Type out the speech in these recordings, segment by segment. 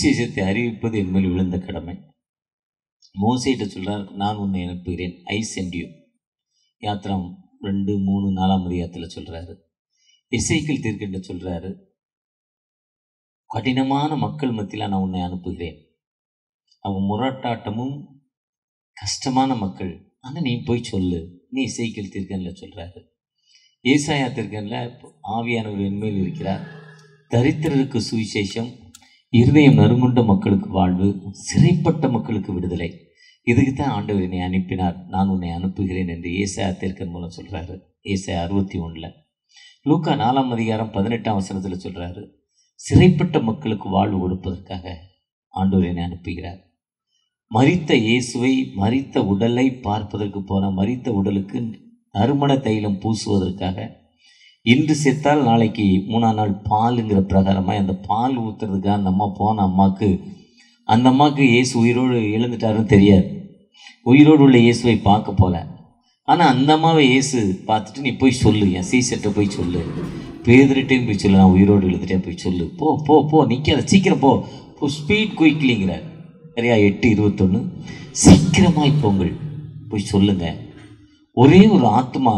சுவிசேஷத்தை அறிவிப்பது என் மேல் விழுந்த கடமை மோசைகிட்ட சொல்றார் நான் உன்னை அனுப்புகிறேன் ஐ சென்ட் யூ யாத்திரம் ரெண்டு மூணு நாலாம் அதிகாரத்தில் சொல்றாரு இசைக்கில் தீர்க்கின்ற சொல்றாரு கடினமான மக்கள் மத்தியில் நான் உன்னை அனுப்புகிறேன் அவங்க முரட்டாட்டமும் கஷ்டமான மக்கள் ஆனால் நீ போய் சொல்லு நீ இசைக்கில் தீர்க்கன்ல சொல்றாரு ஏசாயா தீர்க்கன்ல ஆவியானவர் என்மேல் இருக்கிறார் தரித்திரருக்கு சுவிசேஷம் இருதயம் நறுங்குண்ட மக்களுக்கு வாழ்வு சிறைப்பட்ட மக்களுக்கு விடுதலை இதுக்கு தான் ஆண்டவர் என்னை அனுப்பினார் நான் உன்னை அனுப்புகிறேன் என்று ஏசாயா தீர்க்கன் மூலம் சொல்றாரு ஏசாயா அறுபத்தி ஒன்றில் லூக்கா நாலாம் அதிகாரம் பதினெட்டாம் வசனத்தில் சொல்றாரு சிறைப்பட்ட மக்களுக்கு வாழ்வு கொடுப்பதற்காக ஆண்டவர் என்னை அனுப்புகிறார் மரித்த இயேசுவை மரித்த உடலை பார்ப்பதற்கு போன மரித்த உடலுக்கு நறுமண தைலம் பூசுவதற்காக இன்று செத்தால் நாளைக்கு மூணாம் நாள் பாலுங்கிற பிரகாரமாக அந்த பால் ஊற்றுறதுக்காக அந்த அம்மா போன அம்மாவுக்கு அந்த அம்மாவுக்கு இயேசு உயிரோடு எழுந்துட்டாருன்னு தெரியாது உயிரோடு உள்ள இயேசுவை பார்க்க போல ஆனால் அந்த அம்மாவை இயேசு பார்த்துட்டு நீ போய் சொல்லு என் சீசர்கிட்ட போய் சொல்லு பேதர்கிட்டையும் போய் சொல்லு நான் உயிரோடு எழுதுட்டேன் போய் சொல்லு போ போ போ நிற்காத சீக்கிரம் போ போ ஸ்பீட் குயிக்லிங்கிறார் சரியா எட்டு இருபத்தொன்று சீக்கிரமாய் போங்கள் போய் சொல்லுங்க ஒரே ஒரு ஆத்மா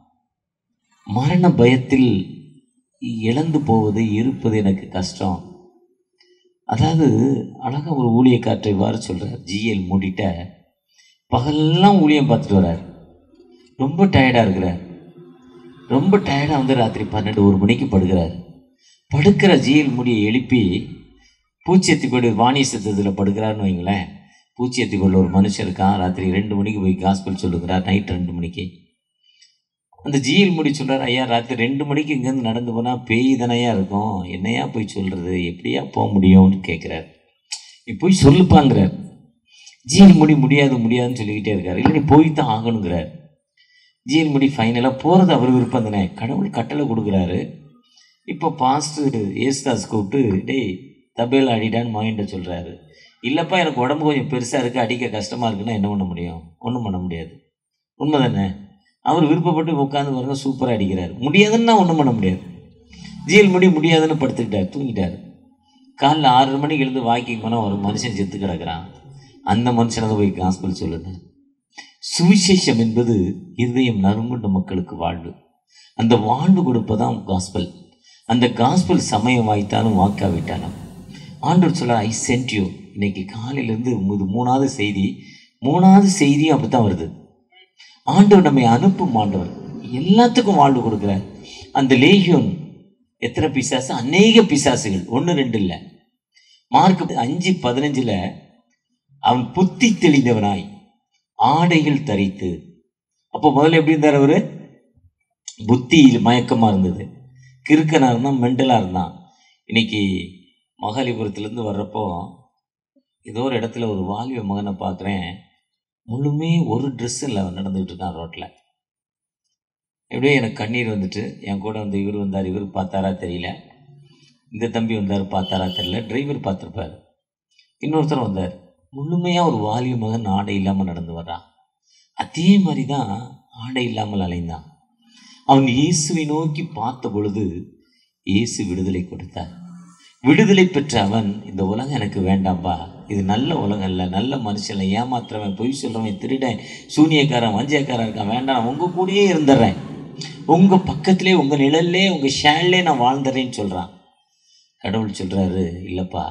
மரண பயத்தில் இழந்து போவது இருப்பது எனக்கு கஷ்டம் அதாவது அழகா ஒரு ஊழியக்காற்றை இவ்வாறு சொல்றார் ஜிஎல் மூடிட்ட பகல்லாம் ஊழியம் பார்த்துட்டு வர்றார் ரொம்ப டயர்டாக இருக்கிறார் ரொம்ப டயர்டாக வந்து ராத்திரி பன்னெண்டு ஒரு மணிக்கு படுக்கிறார் படுக்கிற ஜிஎல் முடியை எழுப்பி பூச்சியத்தி கொண்டு வாணி சத்தத்தில் படுக்கிறாருன்னு வைங்களேன் பூச்சியத்தி கொள்ள ஒரு மனுஷன் இருக்கான் ராத்திரி ரெண்டு மணிக்கு போய் காஸ்பல் சொல்லுகிறார் நைட் ரெண்டு மணிக்கு அந்த ஜிஎல் முடி சொல்கிறார் ஐயா ராத்திரி ரெண்டு மணிக்கு இங்கேருந்து நடந்து போனால் பேய் தானையா இருக்கும் என்னையா போய் சொல்கிறது எப்படியா போக முடியும்னு கேட்குறாரு நீ போய் சொல்லுப்பாங்கிறார் ஜிஎல் முடி முடியாது முடியாதுன்னு சொல்லிக்கிட்டே இருக்காரு இல்லை நீ போய் தான் ஆகணுங்கிறார் ஜிஎல் முடி ஃபைனலாக போகிறது அவர் விருப்பம் தானே கடவுள் கட்டளை கொடுக்குறாரு இப்போ பாஸ்டர் ஏசுதாஸ் கூப்பிட்டு டேய் தபேல் அடிடான்னு மைண்ட சொல்கிறாரு இல்லைப்பா எனக்கு உடம்பு கொஞ்சம் பெருசாக இருக்குது அடிக்க கஷ்டமாக இருக்குன்னா என்ன பண்ண முடியும் ஒன்றும் பண்ண முடியாது உண்மை தானே அவர் விருப்பப்பட்டு உட்காந்து பாருங்க சூப்பராக அடிக்கிறார் முடியாதுன்னா ஒன்றும் பண்ண முடியாது ஜிஎல் முடி முடியாதுன்னு படுத்துக்கிட்டார் தூங்கிட்டார் காலைல ஆறு மணிக்கு எழுந்து வாக்கிங் போனால் ஒரு மனுஷன் செத்து கிடக்குறான் அந்த மனுஷனை தான் போய் காஸ்பல் சொல்லுங்க சுவிசேஷம் என்பது இருதயம் நறுங்குண்ட மக்களுக்கு வாழ்வு அந்த வாழ்வு கொடுப்பதான் காஸ்பல் அந்த காஸ்பல் சமயம் வாய்த்தாலும் வாக்காவிட்டாலும் ஆண்டவர் சொல்ல ஐ சென்ட் யூ இன்னைக்கு காலையிலேருந்து இது மூணாவது செய்தி மூணாவது செய்தியும் அப்படித்தான் வருது ஆண்டவர் நம்மை அனுப்பும் ஆண்டவர் எல்லாத்துக்கும் வாழ்வு கொடுக்குறார் அந்த லேகியோன் எத்தனை பிசாசு அநேக பிசாசுகள் ஒன்று ரெண்டு இல்லை மார்க் அஞ்சு பதினஞ்சில் அவன் புத்தி தெளிந்தவனாய் ஆடைகள் தரித்து அப்போ முதல்ல எப்படி இருந்தார் அவரு புத்தியில் மயக்கமாக இருந்தது கிறுக்கனாக இருந்தான் மெண்டலாக இருந்தான் இன்னைக்கு மகாலிபுரத்துலேருந்து வர்றப்போ ஏதோ ஒரு இடத்துல ஒரு வாலிப மகனை பார்க்குறேன் முழுமே ஒரு ட்ரெஸ்ஸில் நடந்துக்கிட்டு இருக்கான் ரோட்டில் எப்படியோ எனக்கு கண்ணீர் வந்துட்டு என் கூட வந்து இவர் வந்தார் இவர் பார்த்தாரா தெரியல இந்த தம்பி வந்தார் பார்த்தாரா தெரியல டிரைவர் பார்த்துருப்பார் இன்னொருத்தர் வந்தார் முழுமையாக ஒரு வாலிப மகன் ஆடை இல்லாமல் நடந்து வர்றான் அதே மாதிரி தான் ஆடை இல்லாமல் அலைந்தான் அவன் இயேசுவை நோக்கி பார்த்த பொழுது இயேசு விடுதலை கொடுத்தார் விடுதலை பெற்ற அவன் இந்த உலகம் எனக்கு வேண்டாம்பா இது நல்ல உலகம் இல்லை நல்ல மனுஷன் இல்லை ஏமாத்துறவன் பொய் சொல்கிறவன் திருடன் சூனியக்காரன் வஞ்சியக்காரன் இருக்கான் வேண்டாம் உங்கள் கூடயே இருந்துடுறேன் உங்கள் பக்கத்திலே உங்கள் நிழல்லே உங்கள் ஷேன்லே நான் வாழ்ந்துறேன்னு சொல்கிறான் கடவுள் சொல்கிறாரு இல்லைப்பா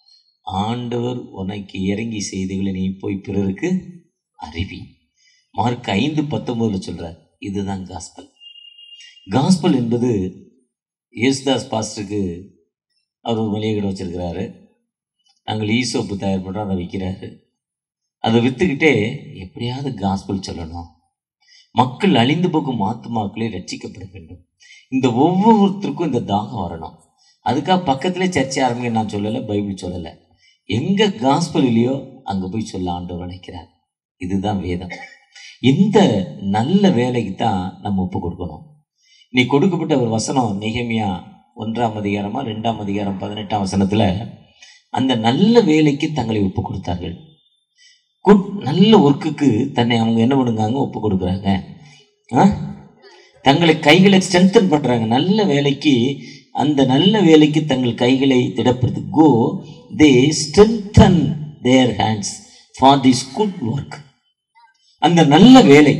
ஆண்டவர் உனக்கு இறங்கி செய்திகளை நீ போய் பிறருக்கு அறிவி மார்க் ஐந்து பத்தொம்போதில் சொல்கிறார் இதுதான் காஸ்பல் காஸ்பல் என்பது யேசுதாஸ் பாஸ்டருக்கு அவர் ஒரு மளிகை கடை வச்சுருக்கிறாரு நாங்கள் ஈசோப்பு தயார் பண்ணுறோம் அதை விற்கிறாரு அதை விற்றுக்கிட்டே எப்படியாவது காஸ்பல் சொல்லணும் மக்கள் அழிந்து போகும் ஆத்துமாக்களே ரட்சிக்கப்பட வேண்டும் இந்த ஒவ்வொருத்தருக்கும் இந்த தாகம் வரணும் அதுக்காக பக்கத்திலே சர்ச்சை ஆரம்பிக்க நான் சொல்லலை பைபிள் சொல்லலை எங்கே காஸ்பல் இல்லையோ அங்கே போய் சொல்ல ஆண்டவர் நினைக்கிறார் இதுதான் வேதம் இந்த நல்ல வேலைக்கு தான் நம்ம ஒப்பு கொடுக்கணும் நீ கொடுக்கப்பட்ட ஒரு வசனம் நிகமியா ஒன்றாம் அதிகாரமா ரெண்டாம் அதிகாரம் பதினெட்டாம் வசனத்தில் அந்த நல்ல வேலைக்கு தங்களை ஒப்பு கொடுத்தார்கள் குட் நல்ல ஒர்க்குக்கு தன்னை அவங்க என்ன பண்ணுங்காங்க ஒப்பு கொடுக்குறாங்க ஆ தங்களை கைகளை ஸ்ட்ரென்தன் பண்ணுறாங்க நல்ல வேலைக்கு அந்த நல்ல வேலைக்கு தங்கள் கைகளை திடப்படுத்து கோ தே strengthen their hands for this good work அந்த நல்ல வேலை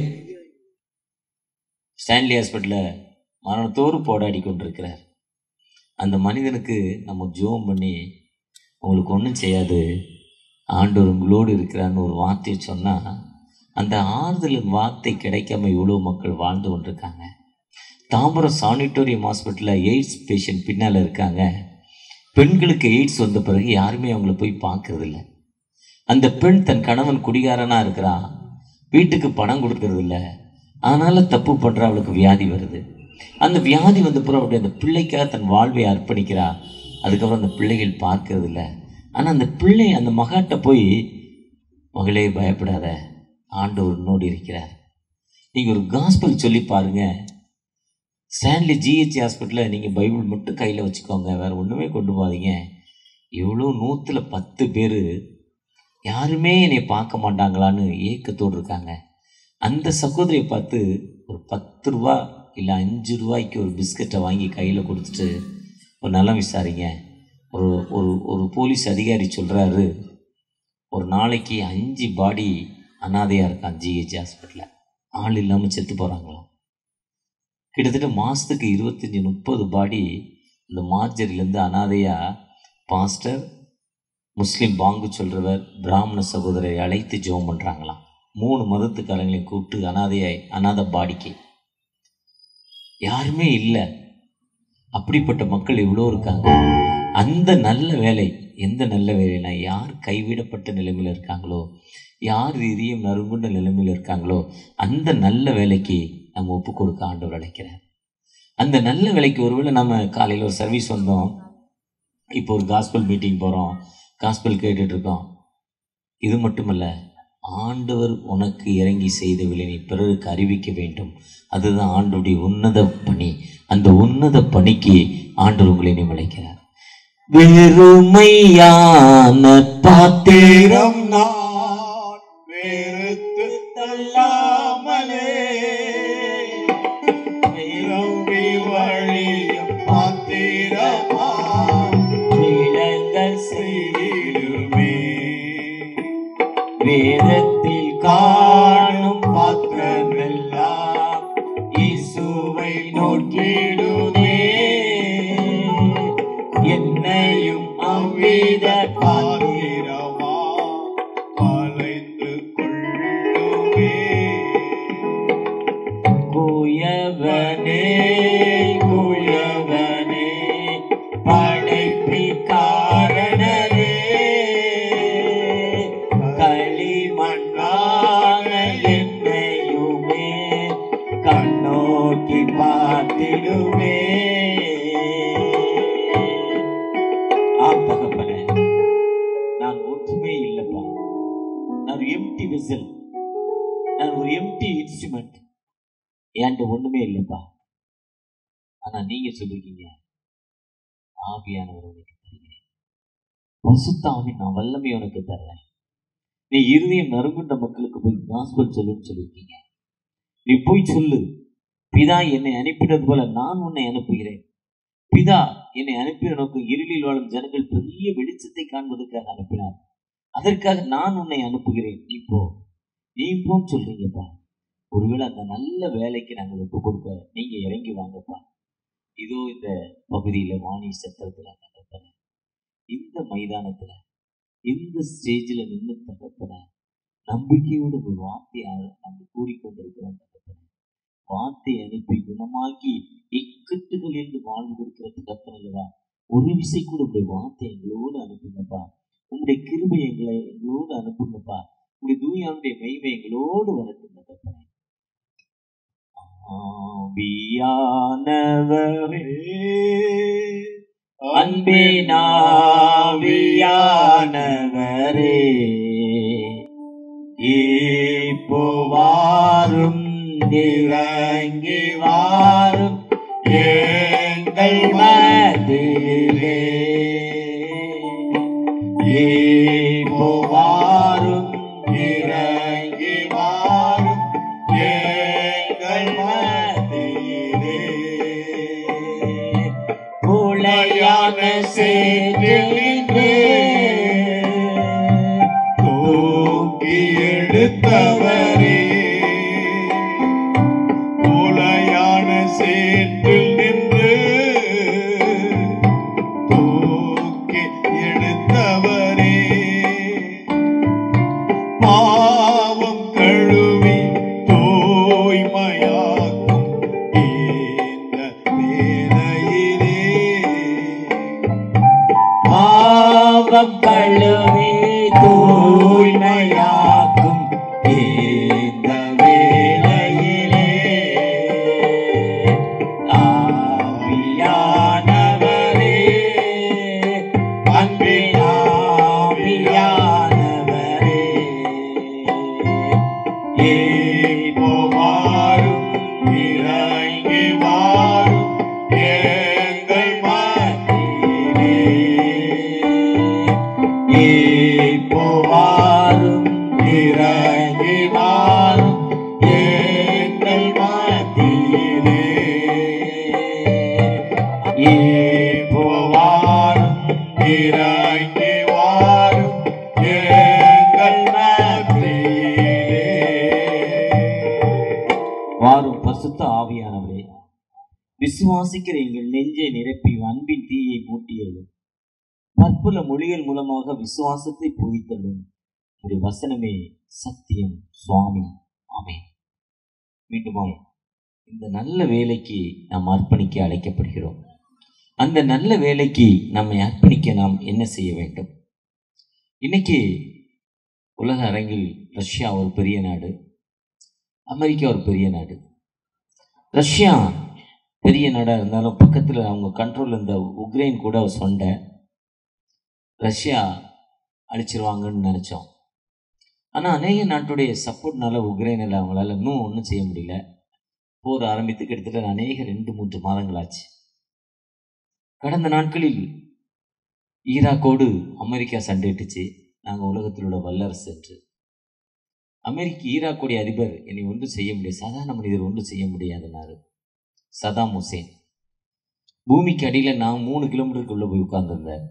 ஸ்டான்லி ஹாஸ்பிட்டலில் மரணத்தோடு போராடி கொண்டிருக்கிறார் அந்த மனிதனுக்கு நம்ம ஜோம் பண்ணி உங்களுக்கு ஒன்றும் செய்யாது ஆண்டவர் உங்களோடு இருக்கிறான்னு ஒரு வார்த்தையை சொன்னால் அந்த ஆறுதலின் வார்த்தை கிடைக்காம இவ்வளோ மக்கள் வாழ்ந்து கொண்டிருக்காங்க தாம்பரம் சானிட்டோரியம் ஹாஸ்பிட்டலில் எய்ட்ஸ் பேஷண்ட் பின்னால் இருக்காங்க பெண்களுக்கு எய்ட்ஸ் வந்த பிறகு யாருமே அவங்கள போய் பார்க்கறதில்ல அந்த பெண் தன் கணவன் குடிகாரனாக இருக்கிறா வீட்டுக்கு பணம் கொடுக்கறதில்ல அதனால் தப்பு பண்ணுறா அவளுக்கு வியாதி வருது அந்த வியாதி வந்த பிறகு அப்படி அந்த பிள்ளைக்காக தன் வாழ்வை அர்ப்பணிக்கிறா அதுக்கப்புறம் அந்த பிள்ளைகள் பார்க்கறதில்ல ஆனால் அந்த பிள்ளை அந்த மகாட்ட போய் மகளே பயப்படாத ஆண்டவர் உன்னோடு இருக்கிறார் நீங்கள் ஒரு காஸ்பல் சொல்லி பாருங்க ஸ்டான்லி ஜிஹெச் ஹாஸ்பிட்டலில் நீங்கள் பைபிள் மட்டும் கையில் வச்சுக்கோங்க வேறு ஒன்றுமே கொண்டு போகாதீங்க எவ்வளோ நூற்றில் பத்து பேர் யாருமே என்னை பார்க்க மாட்டாங்களான்னு ஏக்கத்தோடு இருக்காங்க அந்த சகோதரியை பார்த்து ஒரு பத்து ரூபா இல்லை அஞ்சு ரூபாய்க்கு ஒரு பிஸ்கட்டை வாங்கி கையில் கொடுத்துட்டு ஒரு நலம் விசாரிங்க ஒரு ஒரு ஒரு போலீஸ் அதிகாரி சொல்கிறாரு ஒரு நாளைக்கு அஞ்சு பாடி அனாதையாக இருக்கான் ஜிஹெச் ஹாஸ்பிட்டலில் ஆள் இல்லாமல் செத்து போகிறாங்களாம் கிட்டத்தட்ட மாதத்துக்கு இருபத்தஞ்சி முப்பது பாடி இந்த மார்ஜரிலேருந்து அனாதையாக பாஸ்டர் முஸ்லீம் பாங்கு சொல்கிறவர் பிராமண சகோதரரை அழைத்து ஜெபம் பண்ணுறாங்களாம் மூணு மதத்துக்காரங்களையும் கூப்பிட்டு அனாதையாய் அனாதை பாடிக்கு யாருமே இல்லை அப்படிப்பட்ட மக்கள் இவ்வளோ இருக்காங்க அந்த நல்ல வேலை எந்த நல்ல வேலைனா யார் கைவிடப்பட்ட நிலைமையில் இருக்காங்களோ யார் இதயம் நறுங்குண்ட நிலைமையில் இருக்காங்களோ அந்த நல்ல வேலைக்கு நம்ம ஒப்பு கொடுக்க ஆண்டவர் அழைக்கிறார் அந்த நல்ல வேலைக்கு ஒருவேளை நம்ம காலையில் ஒரு சர்வீஸ் வந்தோம் இப்போ ஒரு காஸ்பல் மீட்டிங் போகிறோம் காஸ்பல் கேட்டுட்டு இருக்கோம் இது மட்டுமல்ல ஆண்டவர் உனக்கு இறங்கி செய்த விலை நீ பிறருக்கு அறிவிக்க வேண்டும் அதுதான் ஆண்டவருடைய உன்னத பணி அந்த உன்னத பணிக்கு ஆண்டவர் உங்களை நியமளிக்கிறார் வெறுமையான பாத்திரம் தீரம் நான் வெறுத்து தள்ளாமலே விரும்பி வழியும் பாத்திரமா விளங்கள் செய்திடுமே வேதத்தில் காணும் பாத்திரமெல்லாம் இயேசுவை நோக்கிடுமே என்னையும் அவ்வித பாத்திரமா வளைந்து கொள்ளுமே குயவனே குயவனே படைப்பில் காரணரே களிமண்ணான என்னையுமே கண்ணோக்கி பார்த்திடுமே ஆம் தகப்பனே நான் ஒற்றுமே இல்லைப்பா நான் ஒரு எம்டி வெசல் நான் ஒரு எம்டி இன்ஸ்ட்ருமெண்ட் என்கிட்ட ஒண்ணுமே இல்லைப்பா ஆனா நீங்க சொல்லிருக்கீங்க ஆவியானவர் உனக்கு தருகிறேன் பசுத்தாவி நான் வல்லமை உனக்கு தர்றேன் நீ இருதயம் நறுங்குண்ட மக்களுக்கு போய் காஸ்பல் சொல்லுன்னு சொல்லியிருக்கீங்க நீ போய் சொல்லு பிதா என்னை அனுப்பினது போல நான் உன்னை அனுப்புகிறேன் பிதா என்னை அனுப்பின நோக்கம் இருளில் வாழும் ஜனங்கள் பெரிய வெளிச்சத்தை காண்பதற்காக அனுப்பினார் அதற்காக நான் உன்னை அனுப்புகிறேன் நீ போ நீ போன்னு சொல்றீங்கப்பா ஒருவேளை அந்த நல்ல வேலைக்கு நாங்கள் ஒப்பு கொடுக்க நீங்க இறங்கி வாங்கப்பா இதோ இந்த பகுதியில வாணி சத்திரத்துல தகப்பன இந்த மைதானத்துல இந்த ஸ்டேஜில் நின்று தகப்பன நம்பிக்கையோடு ஒரு வார்த்தையாக நாங்கள் கூறிக்கொண்டிருக்கிறோம் தகப்பன வார்த்தை அனுப்பி குணமாக்கி இக்கட்டுகள் என்று வாழ்ந்து கொடுக்கிற தகப்பன அல்லவா ஒரு விசை கூட உங்களுடைய வார்த்தை எங்களோடு அனுப்புங்கப்பா உங்களுடைய கிருபை எங்களை எங்களோடு அனுப்புங்கப்பா உங்களுடைய தூயாவுடைய மைமை எங்களோடு வரட்டும் தகப்பன ஆவியானவரே அன்பினாவியானவரே இப்போ வாரும் இறங்கி வாரும் எங்கள் மதிலே இப்போ வாரும் இறங்கி வாரும் எங்கள் மத்தியிலே புலையான சேற்றிலே வாரும் பரிசுத்த ஆவியானவரே விசுவாசிக்கிற எங்கள் நெஞ்சை நிரப்பி அன்பின் தீயை மூட்டியதும் பற்புல மொழிகள் மூலமாக விசுவாசத்தை புவித்தலும் ஒரு வசனமே சத்தியம் சுவாமி ஆமென் மீண்டுமாய் இந்த நல்ல வேலைக்கு நாம் அர்ப்பணிக்க அழைக்கப்படுகிறோம் அந்த நல்ல வேலைக்கு நம்மை அர்ப்பணிக்க நாம் என்ன செய்ய வேண்டும் இன்னைக்கு உலக அரங்கில் ரஷ்யா ஒரு பெரிய நாடு அமெரிக்கா ஒரு பெரிய நாடு ரஷ்யா பெரிய நாடாக இருந்தாலும் பக்கத்தில் அவங்க கண்ட்ரோல் இருந்த உக்ரைன் கூட சொன்ன ரஷ்யா அழிச்சிருவாங்கன்னு நினச்சோம் ஆனால் அநேக நாட்டுடைய சப்போர்ட்னால உக்ரைனில் அவங்களால இன்னும் ஒன்றும் செய்ய முடியல போர் ஆரம்பித்து கிட்டத்தட்ட அநேக ரெண்டு மூன்று மாதங்களாச்சு கடந்த நாட்களில் ஈராக்கோடு அமெரிக்கா சண்டையிட்டுச்சு நாங்கள் உலகத்தில் உள்ள வல்லரசு என்று அமெரிக்க ஈராக்குடைய அதிபர் என்னை ஒன்றும் செய்ய முடியாது சாதாரண மனிதர் ஒன்றும் செய்ய முடியாதுனாரு சதாம் ஹுசேன் பூமிக்கு அடியில் நான் மூணு கிலோமீட்டருக்குள்ளே போய் உட்கார்ந்துருந்தேன்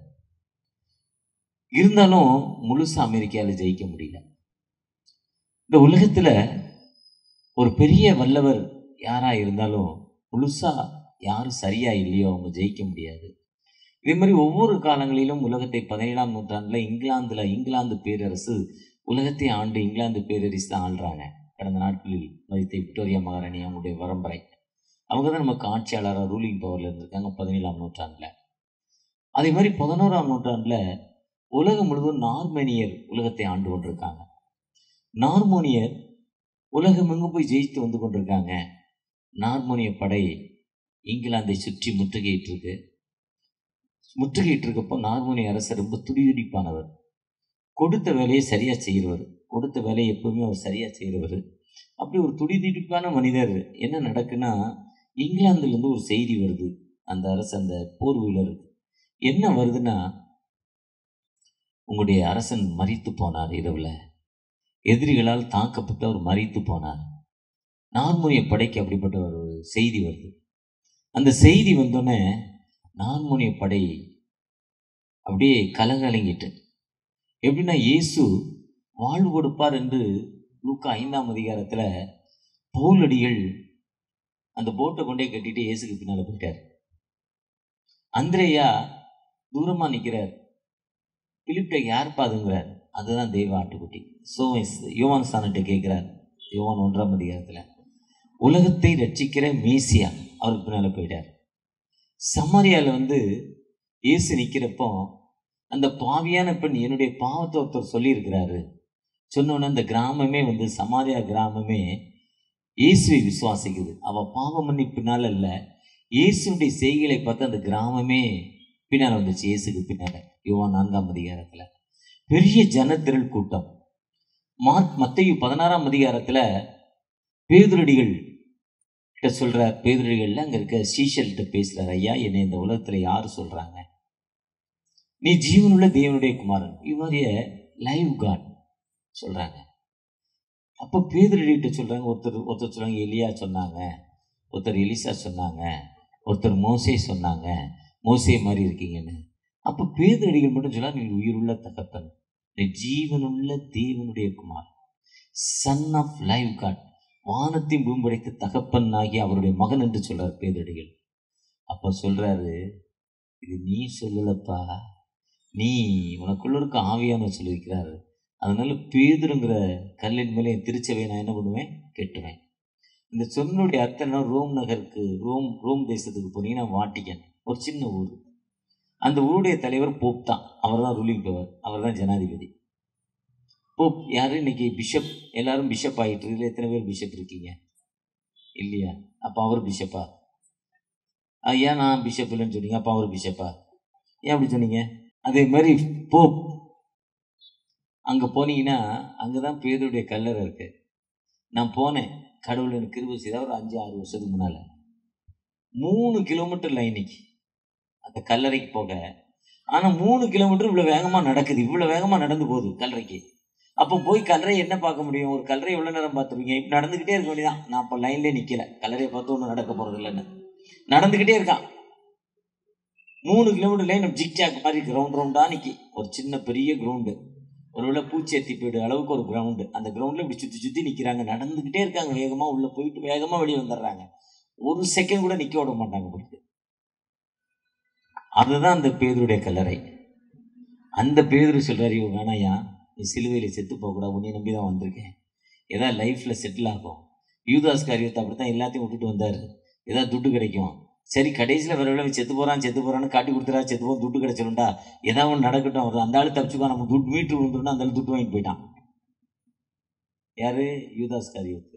இருந்தாலும் முழுசா அமெரிக்காவில் ஜெயிக்க முடியல இந்த உலகத்தில் ஒரு பெரிய வல்லவர் யாராக இருந்தாலும் முழுசா யாரும் சரியா இல்லையோ அவங்க ஜெயிக்க முடியாது இதே மாதிரி ஒவ்வொரு காலங்களிலும் உலகத்தை பதினேழாம் நூற்றாண்டில் இங்கிலாந்தில் இங்கிலாந்து பேரரசு உலகத்தை ஆண்டு இங்கிலாந்து பேரரசு தான் ஆள்றாங்க கடந்த நாட்களில் மதித்த விக்டோரியா மகாராணி அவங்களுடைய வரம்பரை அவங்க தான் நமக்கு ஆட்சியாளராக ரூலிங் பவரில் இருந்திருக்காங்க பதினேழாம் நூற்றாண்டில் அதே மாதிரி பதினோராம் நூற்றாண்டில் உலகம் முழுவதும் நார்மேனியர் உலகத்தை ஆண்டு கொண்டிருக்காங்க நார்மோனியர் உலகம் எங்கும் போய் ஜெயித்து வந்து கொண்டிருக்காங்க நார்மோனிய படை இங்கிலாந்தை சுற்றி முற்றுகையிட்டு இருக்கு முற்றுகையிட்டு இருக்கப்போ நார்மோனிய அரசர் ரொம்ப துடிதுடிப்பானவர் கொடுத்த வேலையை சரியாக செய்கிறவர் கொடுத்த வேலையை எப்பவுமே அவர் சரியாக செய்கிறவர் அப்படி ஒரு துடிதுடிப்பான மனிதர் என்ன நடக்குன்னா இங்கிலாந்துலேருந்து ஒரு செய்தி வருது அந்த அரசு அந்த போர் வீரருக்கு என்ன வருதுன்னா உங்களுடைய அரசன் மறித்து போனார் இரவில் எதிரிகளால் தாக்கப்பட்டு அவர் மறித்து போனார் நார்மோனிய படைக்கு அப்படிப்பட்ட ஒரு செய்தி வருது அந்த செய்தி வந்தோடனே நார்மோனிய படை அப்படியே கலகலங்கிட்டு எப்படின்னா இயேசு வாழ்வு கொடுப்பார் என்று லூக்கா ஐந்தாம் அதிகாரத்தில் பவுலடிகள் அந்த போட்டை கொண்டே கட்டிட்டு இயேசுக்கு பின்னால் போயிட்டார் அந்திரேயா தூரமாக நிற்கிறார் பிலிப்டை யார் பாதுங்கிறார் அதுதான் தெய்வ ஆட்டுக்குட்டி ஸோ யோவான் ஸ்தானத்தை கேட்குறார் யோவான் ஒன்றாம் அதிகாரத்தில் உலகத்தை ரட்சிக்கிற மேசியா அவருக்கு பின்னால் போயிட்டார் சமாரியாவில் வந்து இயேசு நிற்கிறப்போ அந்த பாவியான பெண் என்னுடைய பாவத்தை ஒருத்தர் சொல்லியிருக்கிறாரு சொன்னோன்னே அந்த கிராமமே வந்து சமாரியா கிராமமே இயேசுவை விசுவாசிக்குது அவள் பாவம் பண்ணி பின்னால் இல்லை இயேசுடைய செய்களை பார்த்து அந்த கிராமமே பின்னால் வந்துச்சு இயேசுக்கு பின்னால் யோவான் நான்காம் அதிகாரத்தில் பெரிய ஜனத்திரள் கூட்டம் மார்க் மத்தையும் பதினாறாம் அதிகாரத்தில் பேதுரடிகள் கிட்ட சொல்கிறார் பேதுரடிகளில் அங்கே இருக்க சீஷல்கிட்ட பேசுகிறார் ஐயா என்னை இந்த உலகத்தில் யார் சொல்கிறாங்க நீ ஜீவனுள்ள தேவனுடைய குமாரன் இவ்வாறிய லைவ் காட் சொல்கிறாங்க அப்போ பேதுரடிகிட்ட சொல்கிறாங்க ஒருத்தர் ஒருத்தர் சொல்கிறாங்க எலியா சொன்னாங்க ஒருத்தர் எலிசா சொன்னாங்க ஒருத்தர் மோசே சொன்னாங்க மோசே மாதிரி இருக்கீங்கன்னு அப்போ பேதடிகள் மட்டும் சொல்ல நீ உயிருள்ள தகப்பன் நீ ஜீவனுள்ள தேவனுடைய குமார் சன் ஆஃப் லைவ் காட் வானத்தையும் பூம்படைத்த தகப்பன் ஆகி அவருடைய மகன் என்று சொல்றார் பேதடிகள் அப்போ சொல்றாரு இது நீ சொல்லலப்பா நீ உனக்குள்ள இருக்க ஆவியான சொல்லியிருக்கிறாரு அதனால பேதுருங்கிற கல்லின் மேலே என் திருச்சபையை நான் என்ன பண்ணுவேன் கெட்டுவேன் இந்த சொன்னுடைய அர்த்தம் என்ன ரோம் நகருக்கு ரோம் ரோம் தேசத்துக்கு போனீங்கன்னா வாட்டிக்கன் ஒரு சின்ன ஊர் அந்த ஊருடைய தலைவர் போப் தான் அவர் தான் ரூலிங் பவர் அவர் தான் ஜனாதிபதி போப் யார் இன்னைக்கு பிஷப் எல்லாரும் பிஷப் ஆகிட்டு இருக்கு எத்தனை பேர் பிஷப் இருக்கீங்க இல்லையா அப்போ அவர் பிஷப்பா ஏன் நான் பிஷப் இல்லைன்னு சொன்னீங்க அப்போ அவர் பிஷப்பா ஏன் அப்படி சொன்னீங்க அதே மாதிரி போப் அங்கே போனீங்கன்னா அங்கே தான் பேருடைய கல்லறை இருக்கு நான் போனேன் கடவுள் எனக்கு கிருபை செய்தா ஒரு அஞ்சு ஆறு வருஷத்துக்கு முன்னால் மூணு கிலோமீட்டர் லைனிக்கு அந்த கல்லறைக்கு போக ஆனால் மூணு கிலோமீட்டர் இவ்வளோ வேகமாக நடக்குது இவ்வளோ வேகமாக நடந்து போகுது கல்லறைக்கு அப்போ போய் கல்லறை என்ன பார்க்க முடியும் ஒரு கல்லறை எவ்வளோ நேரம் பார்த்துருவீங்க இப்போ நடந்துக்கிட்டே இருக்க வேண்டியதான் நான் அப்போ லைன்லேயே நிற்கல கல்லறையை பார்த்து ஒன்றும் நடக்க போகிறது இல்லைன்னு நடந்துக்கிட்டே இருக்கான் மூணு கிலோமீட்டர் லைன் ஜிக்ஜாக் மாதிரி ரவுண்ட் ரவுண்டாக நிற்கி ஒரு சின்ன பெரிய கிரவுண்டு ஒருவேளை பூச்சேத்தி போயிடு அளவுக்கு ஒரு கிரவுண்டு அந்த கிரவுண்டில் இப்படி சுற்றி சுற்றி நிற்கிறாங்க நடந்துக்கிட்டே இருக்காங்க வேகமாக உள்ளே போயிட்டு வேகமாக வெளியே வந்துடுறாங்க ஒரு செகண்ட் கூட நிற்க விட மாட்டாங்க போயிட்டு அதுதான் அந்த பேதருடைய கல்லறை அந்த பேதுரு சொல்கிறாரு இவன் வேணாயா நீ சிலுவையில் செத்து போகக்கூடாது உன்னை நம்பி தான் வந்திருக்கேன் ஏதாவது லைஃப்பில் செட்டில் ஆகும் யூதாஸ் காரியத்தை அப்படி தான் எல்லாத்தையும் விட்டுட்டு வந்தார் ஏதாவது துட்டு கிடைக்கும் சரி கடைசியில் வர வேலை செத்து போகிறான் செத்து போகிறான்னு காட்டி கொடுத்துறா செத்து போக துட்டு கிடைச்சிரும்டா ஏதாவது ஒன்று நடக்கட்டும் அவர் அந்த ஆள் தப்பிச்சுக்கோ நம்ம துட்டு மீட்டு விழுந்துருன்னா அந்த ஆள் துட்டு வாங்கிட்டு போயிட்டான் யாரு யூதாஸ் காரியத்து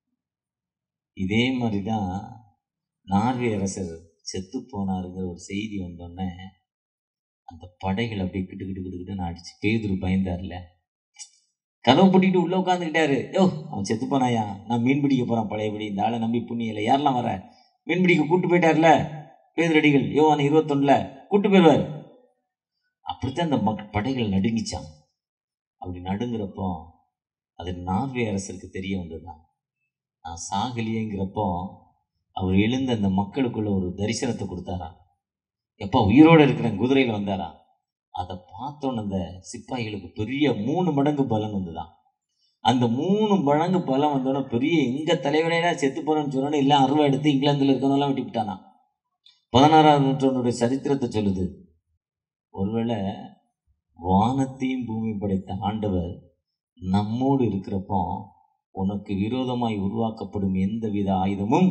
இதே மாதிரி தான் நார்வே அரசர் செத்து போனாருங்கிற ஒரு செய்தி வந்தோடனே அந்த படைகள் அப்படியே கிட்டு கிட்டு கிட்டு கிட்டுன்னு அடிச்சு பேதுரு பயந்தார்ல கதவை பூட்டிட்டு உள்ள உட்காந்துக்கிட்டாரு யோ அவன் செத்து போனாயா நான் மீன் பிடிக்க போறான் பழையபடி இந்த ஆளை நம்பி புண்ணியல யாரெல்லாம் வர மீன் பிடிக்க கூட்டு போயிட்டார்ல பேதுரடிகள் யோ அவன் இருபத்தொன்னுல கூட்டு போயிடுவார் அப்படித்தான் அந்த மக் படைகள் நடுங்கிச்சான் அப்படி நடுங்கிறப்போ அது நார்வே அரசருக்கு தெரிய வந்ததுதான் நான் சாகலியேங்கிறப்போ அவர் எழுந்த அந்த மக்களுக்குள்ள ஒரு தரிசனத்தை கொடுத்தாரா எப்போ உயிரோடு இருக்கிறேன் குதிரையில் வந்தாரா அதை பார்த்தோன்னு அந்த சிப்பாய்களுக்கு பெரிய மூணு மடங்கு பலம் வந்துதான் அந்த மூணு மடங்கு பலம் வந்தோடனே பெரிய எங்க தலைவனேடா செத்து போறேன்னு சொன்னோன்னே எல்லாம் அருவா எடுத்து இங்கிலாந்துல இருக்கவங்களாம் வெட்டி விட்டானா பதினாறாவது நூற்றாண்டுடைய சரித்திரத்தை சொல்லுது ஒருவேளை வானத்தையும் பூமி படைத்த ஆண்டவர் நம்மோடு இருக்கிறப்போ உனக்கு விரோதமாய் உருவாக்கப்படும் எந்தவித ஆயுதமும்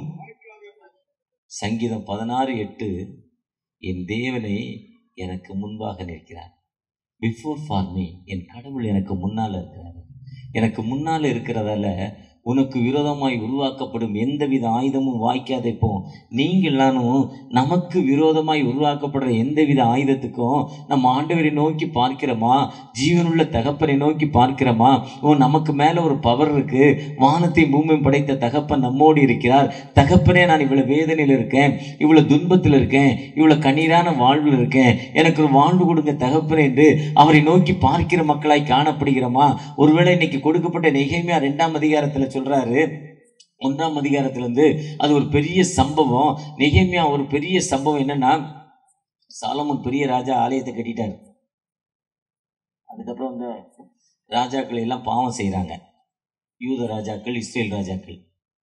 சங்கீதம் பதினாறு எட்டு என் தேவனை எனக்கு முன்பாக நிற்கிறார் பிஃபோர் ஃபார் மீ என் கடவுள் எனக்கு முன்னால் இருக்கிறார் எனக்கு முன்னால் இருக்கிறதால உனக்கு விரோதமாய் உருவாக்கப்படும் எந்தவித ஆயுதமும் வாய்க்காதே போ நீங்கள் நானும் நமக்கு விரோதமாய் உருவாக்கப்படுற எந்தவித ஆயுதத்துக்கும் நம்ம ஆண்டவரை நோக்கி பார்க்கிறோமா ஜீவனுள்ள தகப்பனை நோக்கி பார்க்கிறோமா ஓ நமக்கு மேலே ஒரு பவர் இருக்கு வானத்தை பூமியும் படைத்த தகப்பன் நம்மோடு இருக்கிறார் தகப்பனே நான் இவ்வளவு வேதனையில் இருக்கேன் இவ்வளவு துன்பத்தில் இருக்கேன் இவ்வளவு கண்ணீரான வாழ்வில் இருக்கேன் எனக்கு ஒரு வாழ்வு கொடுங்க தகப்பனே என்று அவரை நோக்கி பார்க்கிற மக்களாய் காணப்படுகிறோமா ஒருவேளை இன்னைக்கு கொடுக்கப்பட்ட நெகேமியா ரெண்டாம் அதிகாரத்துல சொல்றாரு ஒன்றாம் அதிகாரத்துல இருந்து அது ஒரு பெரிய சம்பவம் நெகேமியா ஒரு பெரிய சம்பவம் என்னன்னா சாலமோன் பெரிய ராஜா ஆலயத்தை கட்டிட்டாரு அதுக்கப்புறம் இந்த ராஜாக்கள் எல்லாம் பாவம் செய்றாங்க யூத ராஜாக்கள் இஸ்ரேல் ராஜாக்கள்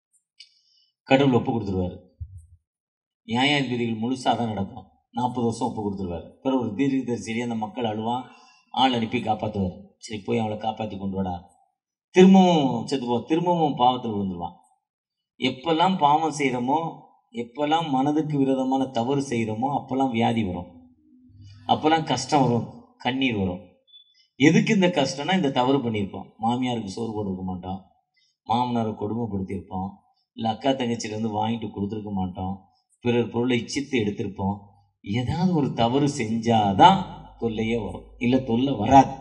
கடவுள் ஒப்பு கொடுத்துருவாரு நியாயாதிபதிகள் முழுசாக தான் நடக்கும் நாற்பது வருஷம் ஒப்பு கொடுத்துருவாரு பிறகு ஒரு தீர்க்கதரிசி அந்த மக்கள் அழுவான் ஆள் அனுப்பி காப்பாற்றுவார் சரி போய் அவளை காப்பாற்றி கொண்டு வாடா திரும்பவும் செத்து போ திரும்பவும் பாவத்தில் விழுந்துருவான் எப்பெல்லாம் பாவம் செய்கிறோமோ எப்பெல்லாம் மனதுக்கு விரோதமான தவறு செய்கிறோமோ அப்போல்லாம் வியாதி வரும் அப்போல்லாம் கஷ்டம் வரும் கண்ணீர் வரும் எதுக்கு இந்த கஷ்டம்னா இந்த தவறு பண்ணியிருப்போம் மாமியாருக்கு சோறு போட்டிருக்க மாட்டோம் மாமனாரை கொடுமைப்படுத்தியிருப்போம் இல்லை அக்கா தங்கச்சியிலேருந்து வாங்கிட்டு கொடுத்துருக்க மாட்டோம் பிறர் பொருளை இச்சித்து எடுத்திருப்போம் ஏதாவது ஒரு தவறு செஞ்சாதான் தொல்லையே வரும் இல்லை தொல்லை வராது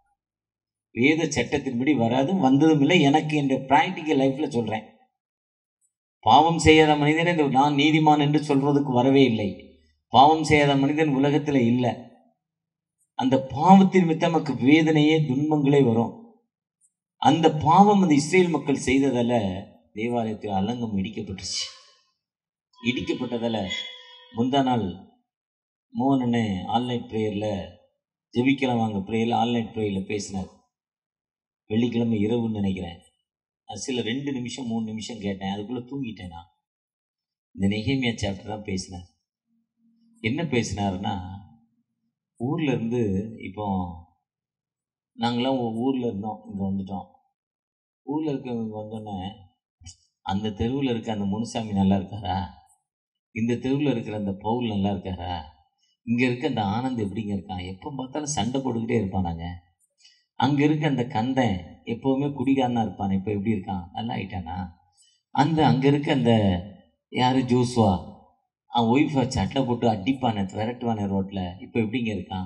வேத சட்டத்தின்படி வராது வந்ததும் இல்லை எனக்கு என்ற ப்ராக்டிக்கல் லைஃப்பில் சொல்கிறேன் பாவம் செய்யாத மனிதன் இந்த நான் நீதிமான் என்று சொல்றதுக்கு வரவே இல்லை பாவம் செய்யாத மனிதன் உலகத்தில் இல்லை அந்த பாவத்தின் மித்தம் நமக்கு வேதனையே துன்பங்களே வரும் அந்த பாவம் அந்த இஸ்ரேல் மக்கள் செய்ததால தேவாலயத்தில் அலங்கம் இடிக்கப்பட்டுச்சு இடிக்கப்பட்டதால முந்தா நாள் மோகனண்ணே ஆன்லைன் ப்ரேயரில் ஜெபிக்கலாம் வாங்க ப்ரேயரில் ஆன்லைன் ப்ரேயரில் பேசினார் வெள்ளிக்கிழமை இரவுன்னு நினைக்கிறேன் அது சில ரெண்டு நிமிஷம் மூணு நிமிஷம் கேட்டேன் அதுக்குள்ளே தூங்கிட்டேன் நான் இந்த நெகேமியா சாப்டர் தான் பேசினார் என்ன பேசினாருன்னா ஊர்ல இருந்து இப்போ நாங்களாம் ஊரில் இருந்தோம் இங்கே வந்துட்டோம் ஊரில் இருக்கவங்க வந்தோடனே அந்த தெருவில் இருக்க அந்த முனுசாமி நல்லா இருக்காரா இந்த தெருவில் இருக்கிற அந்த பவுல் நல்லா இருக்காரா இங்கே இருக்க அந்த ஆனந்த் எப்படிங்க இருக்கான் எப்போ பார்த்தாலும் சண்டை போட்டுக்கிட்டே இருப்பானாங்க அங்கே இருக்க அந்த கந்தன் எப்போவுமே குடிகாரனா இருப்பான் இப்போ எப்படி இருக்கான் நல்லா ஆயிட்டானா அந்த அங்கே இருக்க அந்த யார் ஜோஸ்வா அவன் ஒய்ஃபை சட்டை போட்டு அடிப்பானே விரட்டுவானே ரோட்டில் இப்போ எப்படிங்க இருக்கான்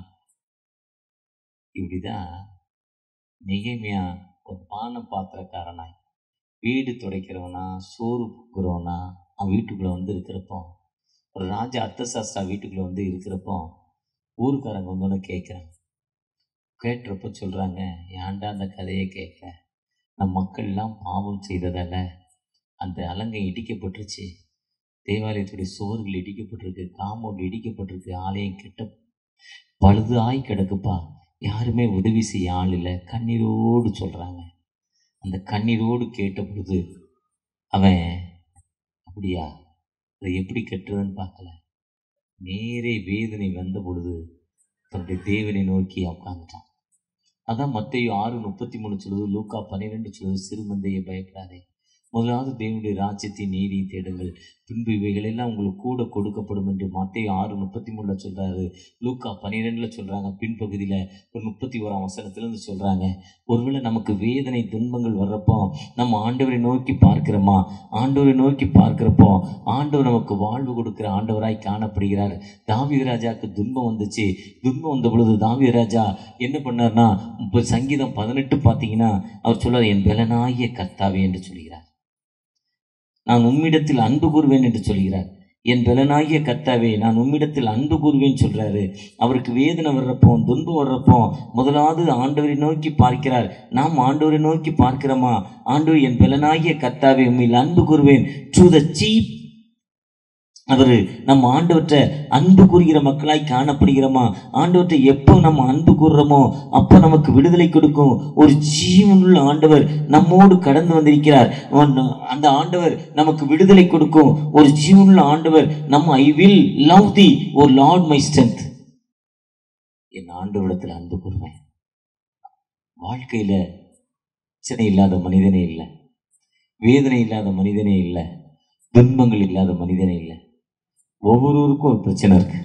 இப்படிதான் நெகேமியா ஒரு பானை பாத்திரக்காரனாய் வீடு துடைக்கிறவனா சோறு புக்குறவனா அவன் வீட்டுக்குள்ளே வந்து இருக்கிறப்போ ஒரு ராஜா அர்த்தசாஸ்திரா வீட்டுக்குள்ளே வந்து இருக்கிறப்போ ஊருக்காரங்க வந்தோன்னே கேட்குறாங்க கேட்டுறப்ப சொல்கிறாங்க ஏன்டா அந்த கதையை கேட்க நம் மக்கள்லாம் பாவம் செய்ததால அந்த அலங்கை இடிக்கப்பட்டுருச்சு தேவாலயத்துடைய சுவர்கள் இடிக்கப்பட்டிருக்கு காம்பவுண்ட் இடிக்கப்பட்டிருக்கு ஆலயம் கெட்ட பழுதாய் கிடக்குப்பா யாருமே உதவி செய்ய ஆள் இல்லை கண்ணீரோடு சொல்கிறாங்க அந்த கண்ணீரோடு கேட்ட பொழுது அவன் அப்படியா அதை எப்படி கெட்டுறதுன்னு பார்க்கல நேரே வேதனை வந்த பொழுது தன்னுடைய தேவனை நோக்கி உட்காந்துட்டான் அதான் மத்தையும் ஆறு முப்பத்தி மூணு சொல்லுது லூக்கா பன்னிரெண்டு சொல்லுது சிறுமந்தையை பயப்படாதே முதலாவது தேவனுடைய ராஜ்யத்தின் நீதியை தேடுங்கள் பின்பு இவைகள் எல்லாம் உங்களுக்கு கூட கொடுக்கப்படும் என்று மத்தையும் ஆறு முப்பத்தி மூணில் சொல்கிறாரு லூக்கா பன்னிரெண்டில் சொல்கிறாங்க பின்பகுதியில் ஒரு முப்பத்தி ஓராம் வசனத்துலேருந்து சொல்கிறாங்க ஒருவேளை நமக்கு வேதனை துன்பங்கள் வர்றப்போ நம்ம ஆண்டவரை நோக்கி பார்க்கிறோமா ஆண்டவரை நோக்கி பார்க்கிறப்போ ஆண்டவர் நமக்கு வாழ்வு கொடுக்கிற ஆண்டவராய் காணப்படுகிறார் தாவீது ராஜாவுக்கு துன்பம் வந்துச்சு துன்பம் வந்த பொழுது தாவீது ராஜா என்ன பண்ணார்னா இப்போ சங்கீதம் பதினெட்டு பார்த்தீங்கன்னா அவர் சொல்றார் என் பலனாகிய கர்த்தாவே என்று சொல்கிறார் நான் உம்மிடத்தில் அன்பு கூறுவேன் என்று சொல்கிறார் என் பலனாகிய கர்த்தாவே நான் உம்மிடத்தில் அன்பு கூறுவேன் சொல்றாரு அவருக்கு வேதனை வர்றப்போ துன்பம் வர்றப்போ முதலாவது ஆண்டவரை நோக்கி பார்க்கிறார் நாம் ஆண்டவரை நோக்கி பார்க்கிறோமா ஆண்டவர் என் பலனாகிய கர்த்தாவே உம்மில் அன்பு கூறுவேன் டு த சீப் அவர் நம்ம ஆண்டவற்றை அன்பு கூறுகிற மக்களாய் காணப்படுகிறோமா ஆண்டவற்றை எப்போ நம்ம அன்பு கூறுறோமோ அப்போ நமக்கு விடுதலை கொடுக்கும் ஒரு ஜீவனுள்ள ஆண்டவர் நம்மோடு கடந்து வந்திருக்கிறார் அவன் அந்த ஆண்டவர் நமக்கு விடுதலை கொடுக்கும் ஒரு ஜீவனுள்ள ஆண்டவர் நம்ம ஐ வில் லவ் தி ஒரு லார்ட் மை ஸ்ட்ரென்த் என் ஆண்டவரிடத்தில் அன்பு கூறுவேன் வாழ்க்கையில பிரச்சனை இல்லாத மனிதனே இல்லை வேதனை இல்லாத மனிதனே இல்லை துன்பங்கள் இல்லாத மனிதனே இல்லை ஒவ்வொருவருக்கும் ஒரு பிரச்சனை இருக்கு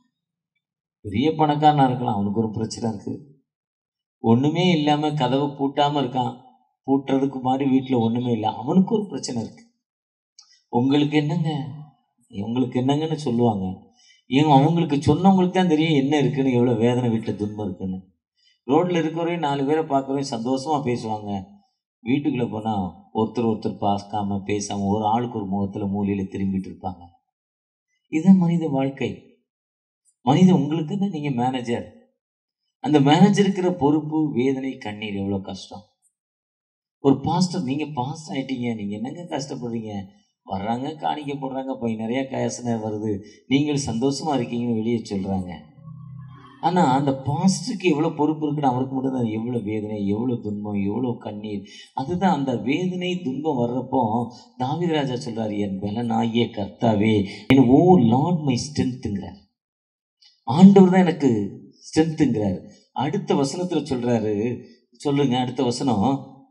பெரிய பணக்காரனா இருக்கலாம் அவனுக்கு ஒரு பிரச்சனை இருக்கு ஒண்ணுமே இல்லாம கதவை பூட்டாம இருக்கான் பூட்டுறதுக்கு மாதிரி வீட்டில் ஒண்ணுமே இல்லை அவனுக்கு ஒரு பிரச்சனை இருக்கு உங்களுக்கு என்னங்க உங்களுக்கு என்னங்கன்னு சொல்லுவாங்க ஏங்க அவங்களுக்கு சொன்னவங்களுக்கு தான் தெரியும் என்ன இருக்குன்னு எவ்வளோ வேதனை வீட்டில் துன்பம் இருக்குன்னு ரோட்டில் இருக்கிறவரையும் நாலு பேரை பார்க்கறவரையும் சந்தோஷமா பேசுவாங்க வீட்டுக்குள்ளே போனால் ஒருத்தர் ஒருத்தர் பார்க்காம பேசாம ஒரு ஆளுக்கு ஒரு முகத்தில் மூலையில் திரும்பிட்டு இருப்பாங்க இதுதான் மனித வாழ்க்கை மனித உங்களுக்கு தான் நீங்கள் மேனேஜர் அந்த மேனேஜர் இருக்கிற பொறுப்பு வேதனை கண்ணீர் எவ்வளோ கஷ்டம் ஒரு பாஸ்டர் நீங்கள் பாஸ்ட் ஆயிட்டீங்க நீங்கள் என்னங்க கஷ்டப்படுறீங்க வர்றாங்க காணிக்க போடுறாங்க போய் நிறைய காசனை வருது நீங்கள் சந்தோஷமா இருக்கீங்கன்னு வெளியே சொல்கிறாங்க ஆனால் அந்த பாஸ்டருக்கு எவ்வளோ பொறுப்பு இருக்குன்னு அவருக்கு மட்டும்தான் எவ்வளோ வேதனை எவ்வளோ துன்பம் எவ்வளோ கண்ணீர் அதுதான் அந்த வேதனை துன்பம் வர்றப்போ தாவீது ராஜா சொல்றாரு என் பலனாகிய கர்த்தாவே என் ஓ லார்ட் மை ஸ்ட்ரென்த்துங்கிறார் ஆண்டவர் தான் எனக்கு ஸ்ட்ரென்த்துங்கிறார் அடுத்த வசனத்தில் சொல்றாரு சொல்லுங்க அடுத்த வசனம்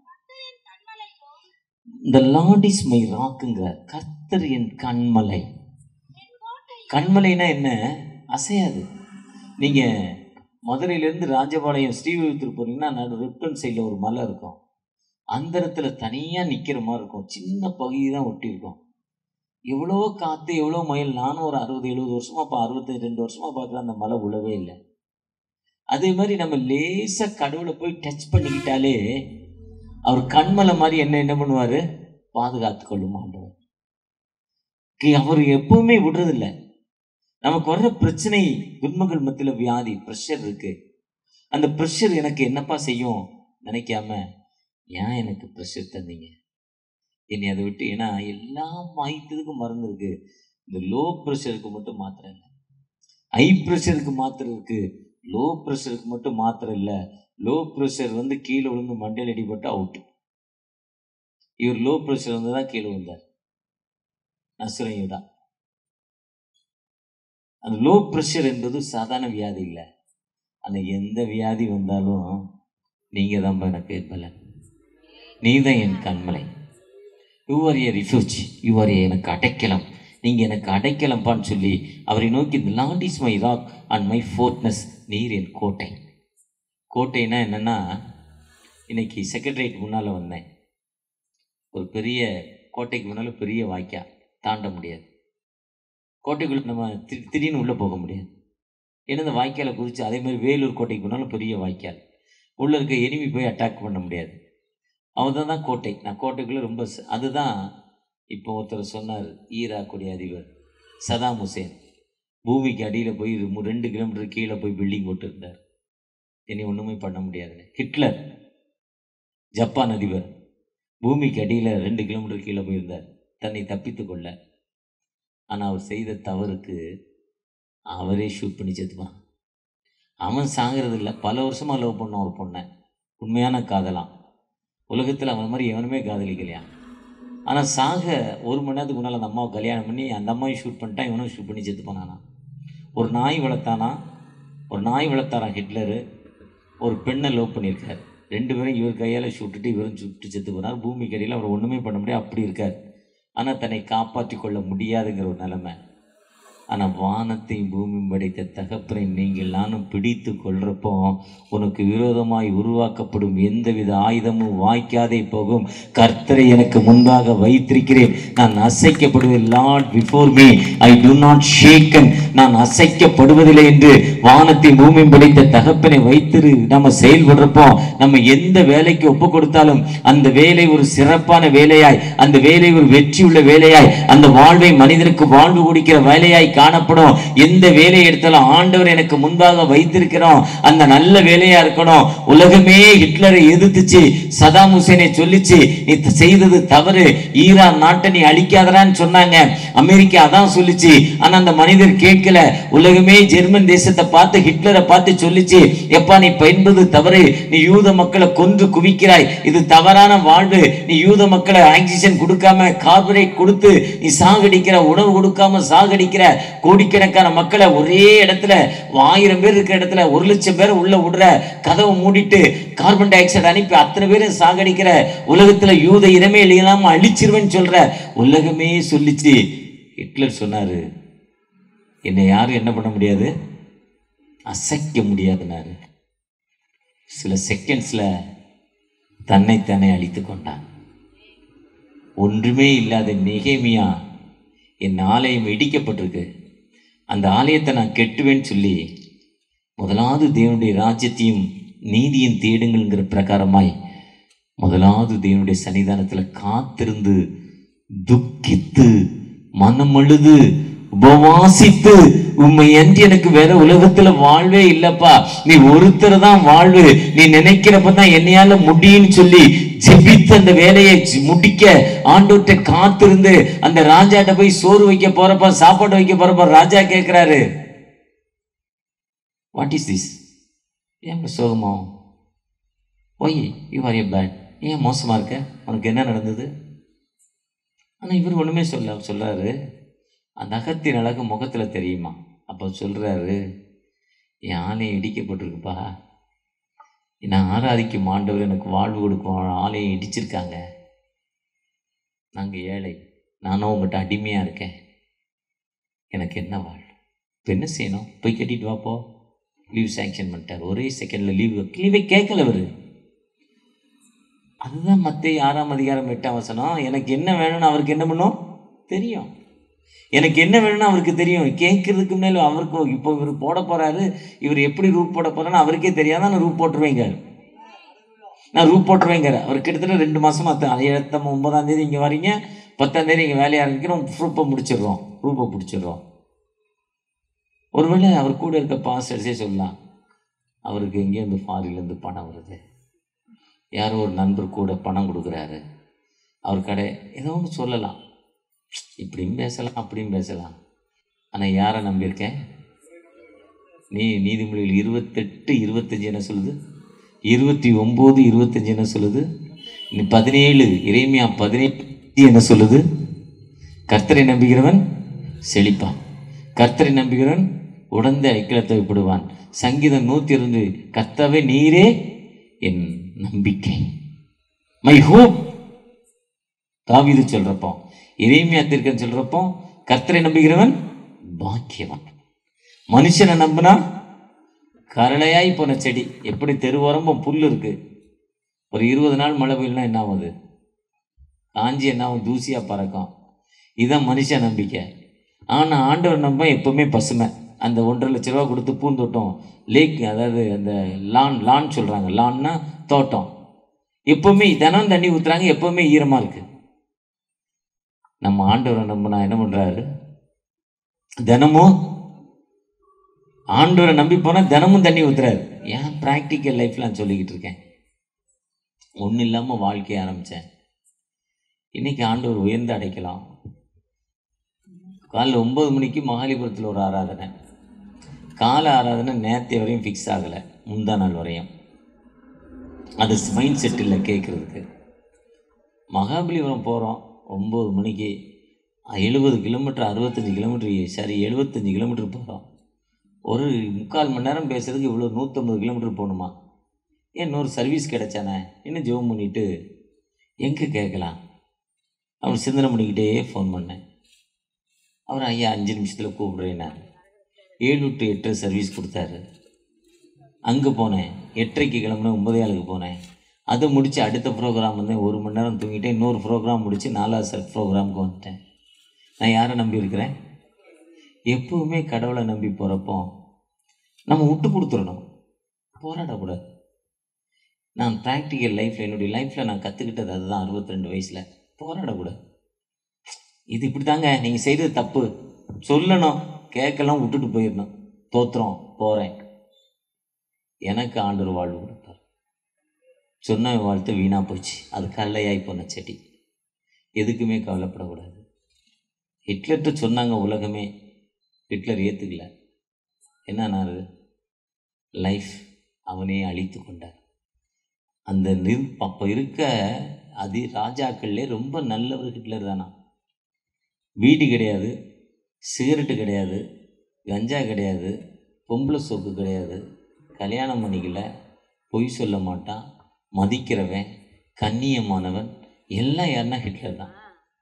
இந்த லார்ட் இஸ் மை ராக்குங்கிறார் கர்த்தர் என் கண்மலை கண்மலைனா என்ன அசையாது நீங்கள் மதுரையிலேருந்து ராஜபாளையம் ஸ்ரீவிழுத்தூர் போனீங்கன்னா நடு ரிப்டன் சைடில் ஒரு மலை இருக்கும் அந்த இடத்துல தனியாக நிற்கிற மாதிரி இருக்கும் சின்ன பகுதி தான் ஒட்டியிருக்கும் எவ்வளோ காற்று எவ்வளோ மயில் நானும் ஒரு அறுபது எழுபது வருஷமா இப்போ அறுபத்தி ரெண்டு வருஷமா பார்க்குற அந்த மலை உழவே இல்லை அதே மாதிரி நம்ம லேசாக கடவுளை போய் டச் பண்ணிக்கிட்டாலே அவர் கண்மலை மாதிரி என்ன என்ன பண்ணுவார் பாதுகாத்து கொள்ளும் ஆண்டவர் கி- அவர் எப்பவுமே விடுறதில்ல நமக்கு வர்ற பிரச்சனை துன்பங்கள் மத்தியில் வியாதி ப்ரெஷர் இருக்கு அந்த ப்ரெஷர் எனக்கு என்னப்பா செய்யும் நினைக்காம ஏன் எனக்கு ப்ரெஷர் தந்தீங்க என்னை அதை விட்டு ஏன்னா எல்லா மாயத்துக்கும் மருந்து இருக்கு இந்த லோ ப்ரெஷருக்கு மட்டும் மாத்திரை இல்லை ஹை ப்ரெஷருக்கு மாத்திரை இருக்கு லோ ப்ரெஷருக்கு மட்டும் மாத்திரை இல்லை லோ ப்ரெஷர் வந்து கீழே விழுந்து மண்டையில் அடிபட்டு அவுட் இவர் லோ ப்ரெஷர் வந்து தான் கீழே விழுந்தார் நசுரையும் தான் அந்த லோ ப்ரெஷர் என்பது சாதாரண வியாதி இல்லை அந்த எந்த வியாதி வந்தாலும் நீங்கள் தான் எனக்கு பலன் நீ தான் என் கண்மலை you are a refuge you are எனக்கு அடைக்கலம் நீங்கள் எனக்கு அடைக்கலம்பான்னு சொல்லி அவரை நோக்கி இந்த Lord is my rock and my fortress நீர் என் கோட்டை கோட்டைனா என்னென்னா இன்னைக்கு செக்ரட்டரியேட் முன்னால் வந்தேன் ஒரு பெரிய கோட்டைக்கு முன்னால் பெரிய வாய்க்கா தாண்ட முடியாது கோட்டைக்குள்ள நம்ம தி- திடீர்னு உள்ளே போக முடியாது ஏன்னா இந்த வாய்க்காலை குதிச்சு அதே மாதிரி வேலூர் கோட்டைக்கு போனாலும் பெரிய வாய்க்கால் உள்ளே இருக்க எனிமி போய் அட்டாக் பண்ண முடியாது அவன் தான் கோட்டை நான் கோட்டைக்குள்ளே ரொம்ப ச- அதுதான் இப்போ ஒருத்தர் சொன்னார் ஈராக்குடைய அதிபர் சதாம் ஹுசேன் பூமிக்கு அடியில் போய் ரெ- ரெண்டு கிலோமீட்டர் கீழே போய் பில்டிங் போட்டுருந்தார் இனி ஒன்றுமே பண்ண முடியாதுன்னு ஹிட்லர் ஜப்பான் அதிபர் பூமிக்கு அடியில் ரெண்டு கிலோமீட்டர் கீழே போயிருந்தார் தன்னை தப்பித்து கொள்ள ஆனால் அவர் செய்த தவறுக்கு அவரே ஷூட் பண்ணி செத்துப்பான் அவன் சாகிறது இல்லை பல வருஷமாக லவ் பண்ண ஒரு பொண்ணை உண்மையான காதலாம் உலகத்தில் அவன் மாதிரி எவனுமே காதலிக்கலையா ஆனால் சாக ஒரு மணி நேரத்துக்கு முன்னால் அந்த அம்மாவை கல்யாணம் பண்ணி அந்த அம்மாவையும் ஷூட் பண்ணிட்டான் இவனும் ஷூட் பண்ணி செத்து போனானா ஒரு நாய் வளர்த்தானா ஒரு நாய் வளர்த்தாரான் ஹிட்லரு ஒரு பெண்ணை லவ் பண்ணியிருக்காரு ரெண்டு பேரும் இவர் கையால் சுட்டுட்டு இவரும் சுட்டு செத்து போனார் பூமி கடியில் அவர் ஒன்றுமே பண்ண முடியாது அப்படி இருக்கார் ஆனால் தன்னை காப்பாற்றி கொள்ள முடியாதுங்கிற ஒரு நிலைமை ஆனால் வானத்தையும் பூமியும் படைத்த தகப்பனை நீங்கள் நானும் பிடித்து கொள்றப்போ உனக்கு விரோதமாய் உருவாக்கப்படும் எந்தவித ஆயுதமும் வாய்க்காதே போகும் கர்த்தரை எனக்கு முன்பாக வைத்திருக்கிறேன் நான் அசைக்கப்படுவேன் Lord before me I do not shaken நான் அசைக்கப்படுவதில்லை என்று வானத்தையும் பூமியும் படைத்த தகப்பனை வைத்திரு நம்ம செயல்படுறப்போ நம்ம எந்த வேலைக்கு ஒப்பு கொடுத்தாலும் அந்த வேலை ஒரு சிறப்பான வேலையாய் அந்த வேலை ஒரு வெற்றியுள்ள வேலையாய் அந்த வாழ்வை மனிதனுக்கு வாழ்வு கொடுக்கிற வேலையாய் காணப்படும் எந்த வேலையை எடுத்தாலும் ஆண்டவர் எனக்கு முன்பாக வைத்திருக்கிறோம் அந்த நல்ல வேலையா இருக்கணும் உலகமே ஹிட்லரை எதிர்த்துச்சு சதாம் ஹுசேனை சொல்லிச்சு நீ த- செய்தது தவறு ஈரான் நாட்டை நீ அழிக்காதடான்னு சொன்னாங்க அமெரிக்கா அதான் சொல்லிச்சு ஆனா அந்த மனிதர் கேட்கல உலகமே ஜெர்மன் தேசத்தை பார்த்து ஹிட்லரை பார்த்து சொல்லிச்சு எப்பா நீ பயன்பது தவறு நீ யூத மக்களை கொன்று குவிக்கிறாய் இது தவறான வாழ்வு நீ யூத மக்களை ஆக்சிஜன் கொடுக்காம கார்பரேட் கொடுத்து நீ சாகடிக்கிற உணவு கொடுக்காம சாகடிக்கிற கோடிக்கணக்கான மக்களை ஒரே இடத்துல ஆயிரம் பேர் இருக்கிற இடத்துல ஒரு லட்சம் பேரை உள்ள விடுற கதவை மூடிட்டு கார்பன் டை ஆக்சைடு அனுப்பி அத்தனை பேரும் சாகடிக்கிற உலகத்துல யூத இனமே இல்லாம அழிச்சிருவேன்னு சொல்ற உலகமே சொல்லிச்சு ஹிட்லர் சொன்னாரு என்னை யாரும் என்ன பண்ண முடியாது அசைக்க முடியாதுனாரு சில செகண்ட்ஸ்ல தன்னைத்தானே அழித்து கொண்டான் ஒன்றுமே இல்லாத நெகேமியா என் ஆலயம் இடிக்கப்பட்டிருக்கு அந்த ஆலயத்தை நான் கெட்டுவேன்னு சொல்லி முதலாவது தேவனுடைய ராஜ்யத்தையும் நீதியும் தேடுங்கள்ங்கிற பிரகாரமாய் முதலாவது தேவனுடைய சன்னிதானத்தில் காத்திருந்து துக்கித்து மனம் அழுது உபவாசித்து உண்மை என்று எனக்கு வேற உலகத்துல வாழ்வே இல்லப்பா நீ ஒருத்தர் தான் வாழ்வு நீ நினைக்கிறப்ப தான் என்னையால முடியும்னு சொல்லி ஜெபித்து அந்த வேலையை ஜி- முடிக்க ஆண்டோட்ட காத்திருந்து அந்த ராஜாட்ட போய் சோறு வைக்க போறப்ப சாப்பாடு வைக்க போறப்ப ராஜா கேட்கிறாரு வாட் இஸ் திஸ் ஏன் சோகமா why you are a bad ஏன் மோசமா இருக்க உனக்கு என்ன நடந்தது ஆனா இவர் ஒண்ணுமே சொல்ல சொல்றாரு அந்த அகத்தின் அழகு முகத்துல தெரியுமா அப்போ சொல்றாரு என் ஆலயம் இடிக்கப்பட்டிருக்குப்பா நான் ஆராதிக்கும் ஆண்டவர் எனக்கு வாழ்வு கொடுக்கும் ஆலயம் இடிச்சிருக்காங்க நாங்க ஏழை நானும் உங்கள்கிட்ட அடிமையா இருக்கேன் எனக்கு என்ன வாழ் இப்போ என்ன செய்யணும் போய் கட்டிட்டு வாப்போ லீவ் சேங்ஷன் பண்ணிட்டார் ஒரே செகண்ட்ல லீவ் லீவை கேட்கல அவரு அதுதான் மத்திய ஆறாம் அதிகாரம் எட்டாம் வசனம் எனக்கு என்ன வேணும்னு அவருக்கு என்ன பண்ணும் தெரியும் எனக்கு என்ன வேணும்னு அவருக்கு தெரியும் கேட்கறதுக்கு முன்னாடி அவருக்கு இப்போ இவர் போட போறாரு இவர் எப்படி ரூப் போட போறான்னு அவருக்கே தெரியாத நான் ரூப் போட்டுருவேங்க நான் ரூப் போட்டுருவேங்க அவர் கிட்டத்தட்ட ரெண்டு மாசமா ஏழத்தம் ஒன்பதாம் தேதி இங்கே வரீங்க பத்தாம் தேதி இங்கே வேலையை ஆரம்பிக்கிறோம் ரூப்பை முடிச்சிடுறோம் ரூப்பை பிடிச்சிடுறோம் ஒருவேளை அவர் கூட இருக்க பாஸ்டர்ஸே சொல்லலாம் அவருக்கு எங்கேருந்து ஃபாரின்லேருந்து பணம் வருது யாரோ ஒரு நண்பர் கூட பணம் கொடுக்குறாரு அவர் கடை ஏதோ ஒன்று சொல்லலாம் இப்படியும் பேசலாம் அப்படியும் பேசலாம் ஆனால் யாரை நம்பியிருக்கேன் நீ நீதிமொழிகள் இருபத்தெட்டு இருபத்தஞ்சு என்ன சொல்லுது இருபத்தி ஒம்பது இருபத்தஞ்சு என்ன சொல்லுது நீ பதினேழு இறைமையா பதினேழு என்ன சொல்லுது கர்த்தரை நம்புகிறவன் செழிப்பான் கர்த்தரை நம்புகிறவன் உடந்த ஐக்கியத்தை விடுவான் சங்கீதம் நூற்றி இருந்து கர்த்தாவே நீரே என் நம்பிக்கை மை ஹோப் தாவீது சொல்றப்போ இறைமையா தீர்க்கன் சொல்றப்போ கர்த்தரை நம்புகிறவன் பாக்கியவன் மனுஷனை நம்பினா கரளையாய் போன செடி எப்படி தெருவோரமும் புல் இருக்கு ஒரு இருபது நாள் மழை பெய்யலாம் என்ன ஆகுது காஞ்சி என்ன ஆகும் தூசியா பறக்கும் இதான் மனுஷ நம்பிக்கை ஆனா ஆண்டவர் நம்ப எப்பவுமே பசுமை அந்த ஒன்றரை லட்ச ரூபா கொடுத்து பூந்தோட்டம் லேக் அதாவது அந்த லான் லான் சொல்றாங்க லான்னா தோட்டம் எப்பவுமே தினம் தண்ணி ஊத்துறாங்க எப்பவுமே ஈரமா இருக்கு நம்ம ஆண்டவரை நம்பினா என்ன பண்றாரு தினமும் ஆண்டவரை நம்பி போனா தினமும் தண்ணி ஊத்துறாரு ஏன் ப்ராக்டிக்கல் லைஃப்ல நான் சொல்லிக்கிட்டு இருக்கேன் ஒன்றும் இல்லாமல் வாழ்க்கைய ஆரம்பித்தேன் இன்னைக்கு ஆண்டவர் உயர்ந்து அடைக்கலாம் காலைல ஒன்பது மணிக்கு மகாலிபுரத்தில் ஒரு ஆராதனை கால ஆராதனை நேற்று வரையும் ஃபிக்ஸ் ஆகலை முந்தா நாள் வரையும் அது மைண்ட் செட் இல்லை கேட்குறதுக்கு மகாபலிபுரம் போகிறோம் ஒம்பது மணிக்கு எழுபது கிலோமீட்டர் அறுபத்தஞ்சி கிலோமீட்டர் சரி எழுபத்தஞ்சி கிலோமீட்டர் போகிறோம் ஒரு முக்கால் மணி நேரம் பேசுறதுக்கு இவ்வளோ நூற்றம்பது கிலோமீட்டர் போகணுமா ஏன் இன்னொரு சர்வீஸ் கிடைச்சானே இன்னும் ஜெபம் பண்ணிவிட்டு எங்கே கேட்கலாம் அவர் சிந்தனை பண்ணிக்கிட்டே ஃபோன் பண்ணேன் அவர் ஐயா அஞ்சு நிமிஷத்தில் கூப்பிடுறேன்னாரு ஏழு டு எட்டு சர்வீஸ் கொடுத்தாரு அங்கே போனேன் எட்டரைக்கு கிளம்புனேன் ஒன்பதே ஆளுக்கு போனேன் அதை முடித்து அடுத்த ப்ரோக்ராம் வந்து ஒரு மணி நேரம் தூங்கிட்டேன் இன்னொரு ப்ரோக்ராம் முடித்து நாலாவது சார் ப்ரோக்ராமுக்கு வந்துட்டேன் நான் யாரை நம்பி இருக்கிறேன் எப்பவுமே கடவுளை நம்பி போகிறப்போ நம்ம விட்டு கொடுத்துடணும் போராடக்கூடாது நான் ப்ராக்டிக்கல் லைஃப்பில் என்னுடைய லைஃப்பில் நான் கற்றுக்கிட்டது அதுதான் அறுபத்தி ரெண்டு வயசில் போராடக்கூடாது இது இப்படி தாங்க நீங்கள் செய்கிறது தப்பு சொல்லணும் கேட்கலாம் விட்டுட்டு போயிடணும் தோத்துறோம் போகிறேன் எனக்கு ஆண்டவர் வாழ்வு கொடுத்தார் சொன்ன வாழ்த்து வீணாக போச்சு அது கல்லையாய் போன செடி எதுக்குமே கவலைப்படக்கூடாது ஹிட்லர்கிட்ட சொன்னாங்க உலகமே ஹிட்லர் ஏற்றுக்கல என்னன்னாரு லைஃப் அவனே அழித்து கொண்டார் அந்த நிர் அப்போ இருக்க அது ராஜாக்கள்லே ரொம்ப நல்லவர் ஹிட்லர் தானா வீடு கிடையாது சிகரெட்டு கிடையாது கஞ்சா கிடையாது பொம்பளை சோக்கு கிடையாது கல்யாணம் பண்ணிக்கல பொய் சொல்ல மாட்டான் மதிக்கிறவன் கண்ணியமானவன் எல்லாம் யாருன்னா ஹிட்லர் தான்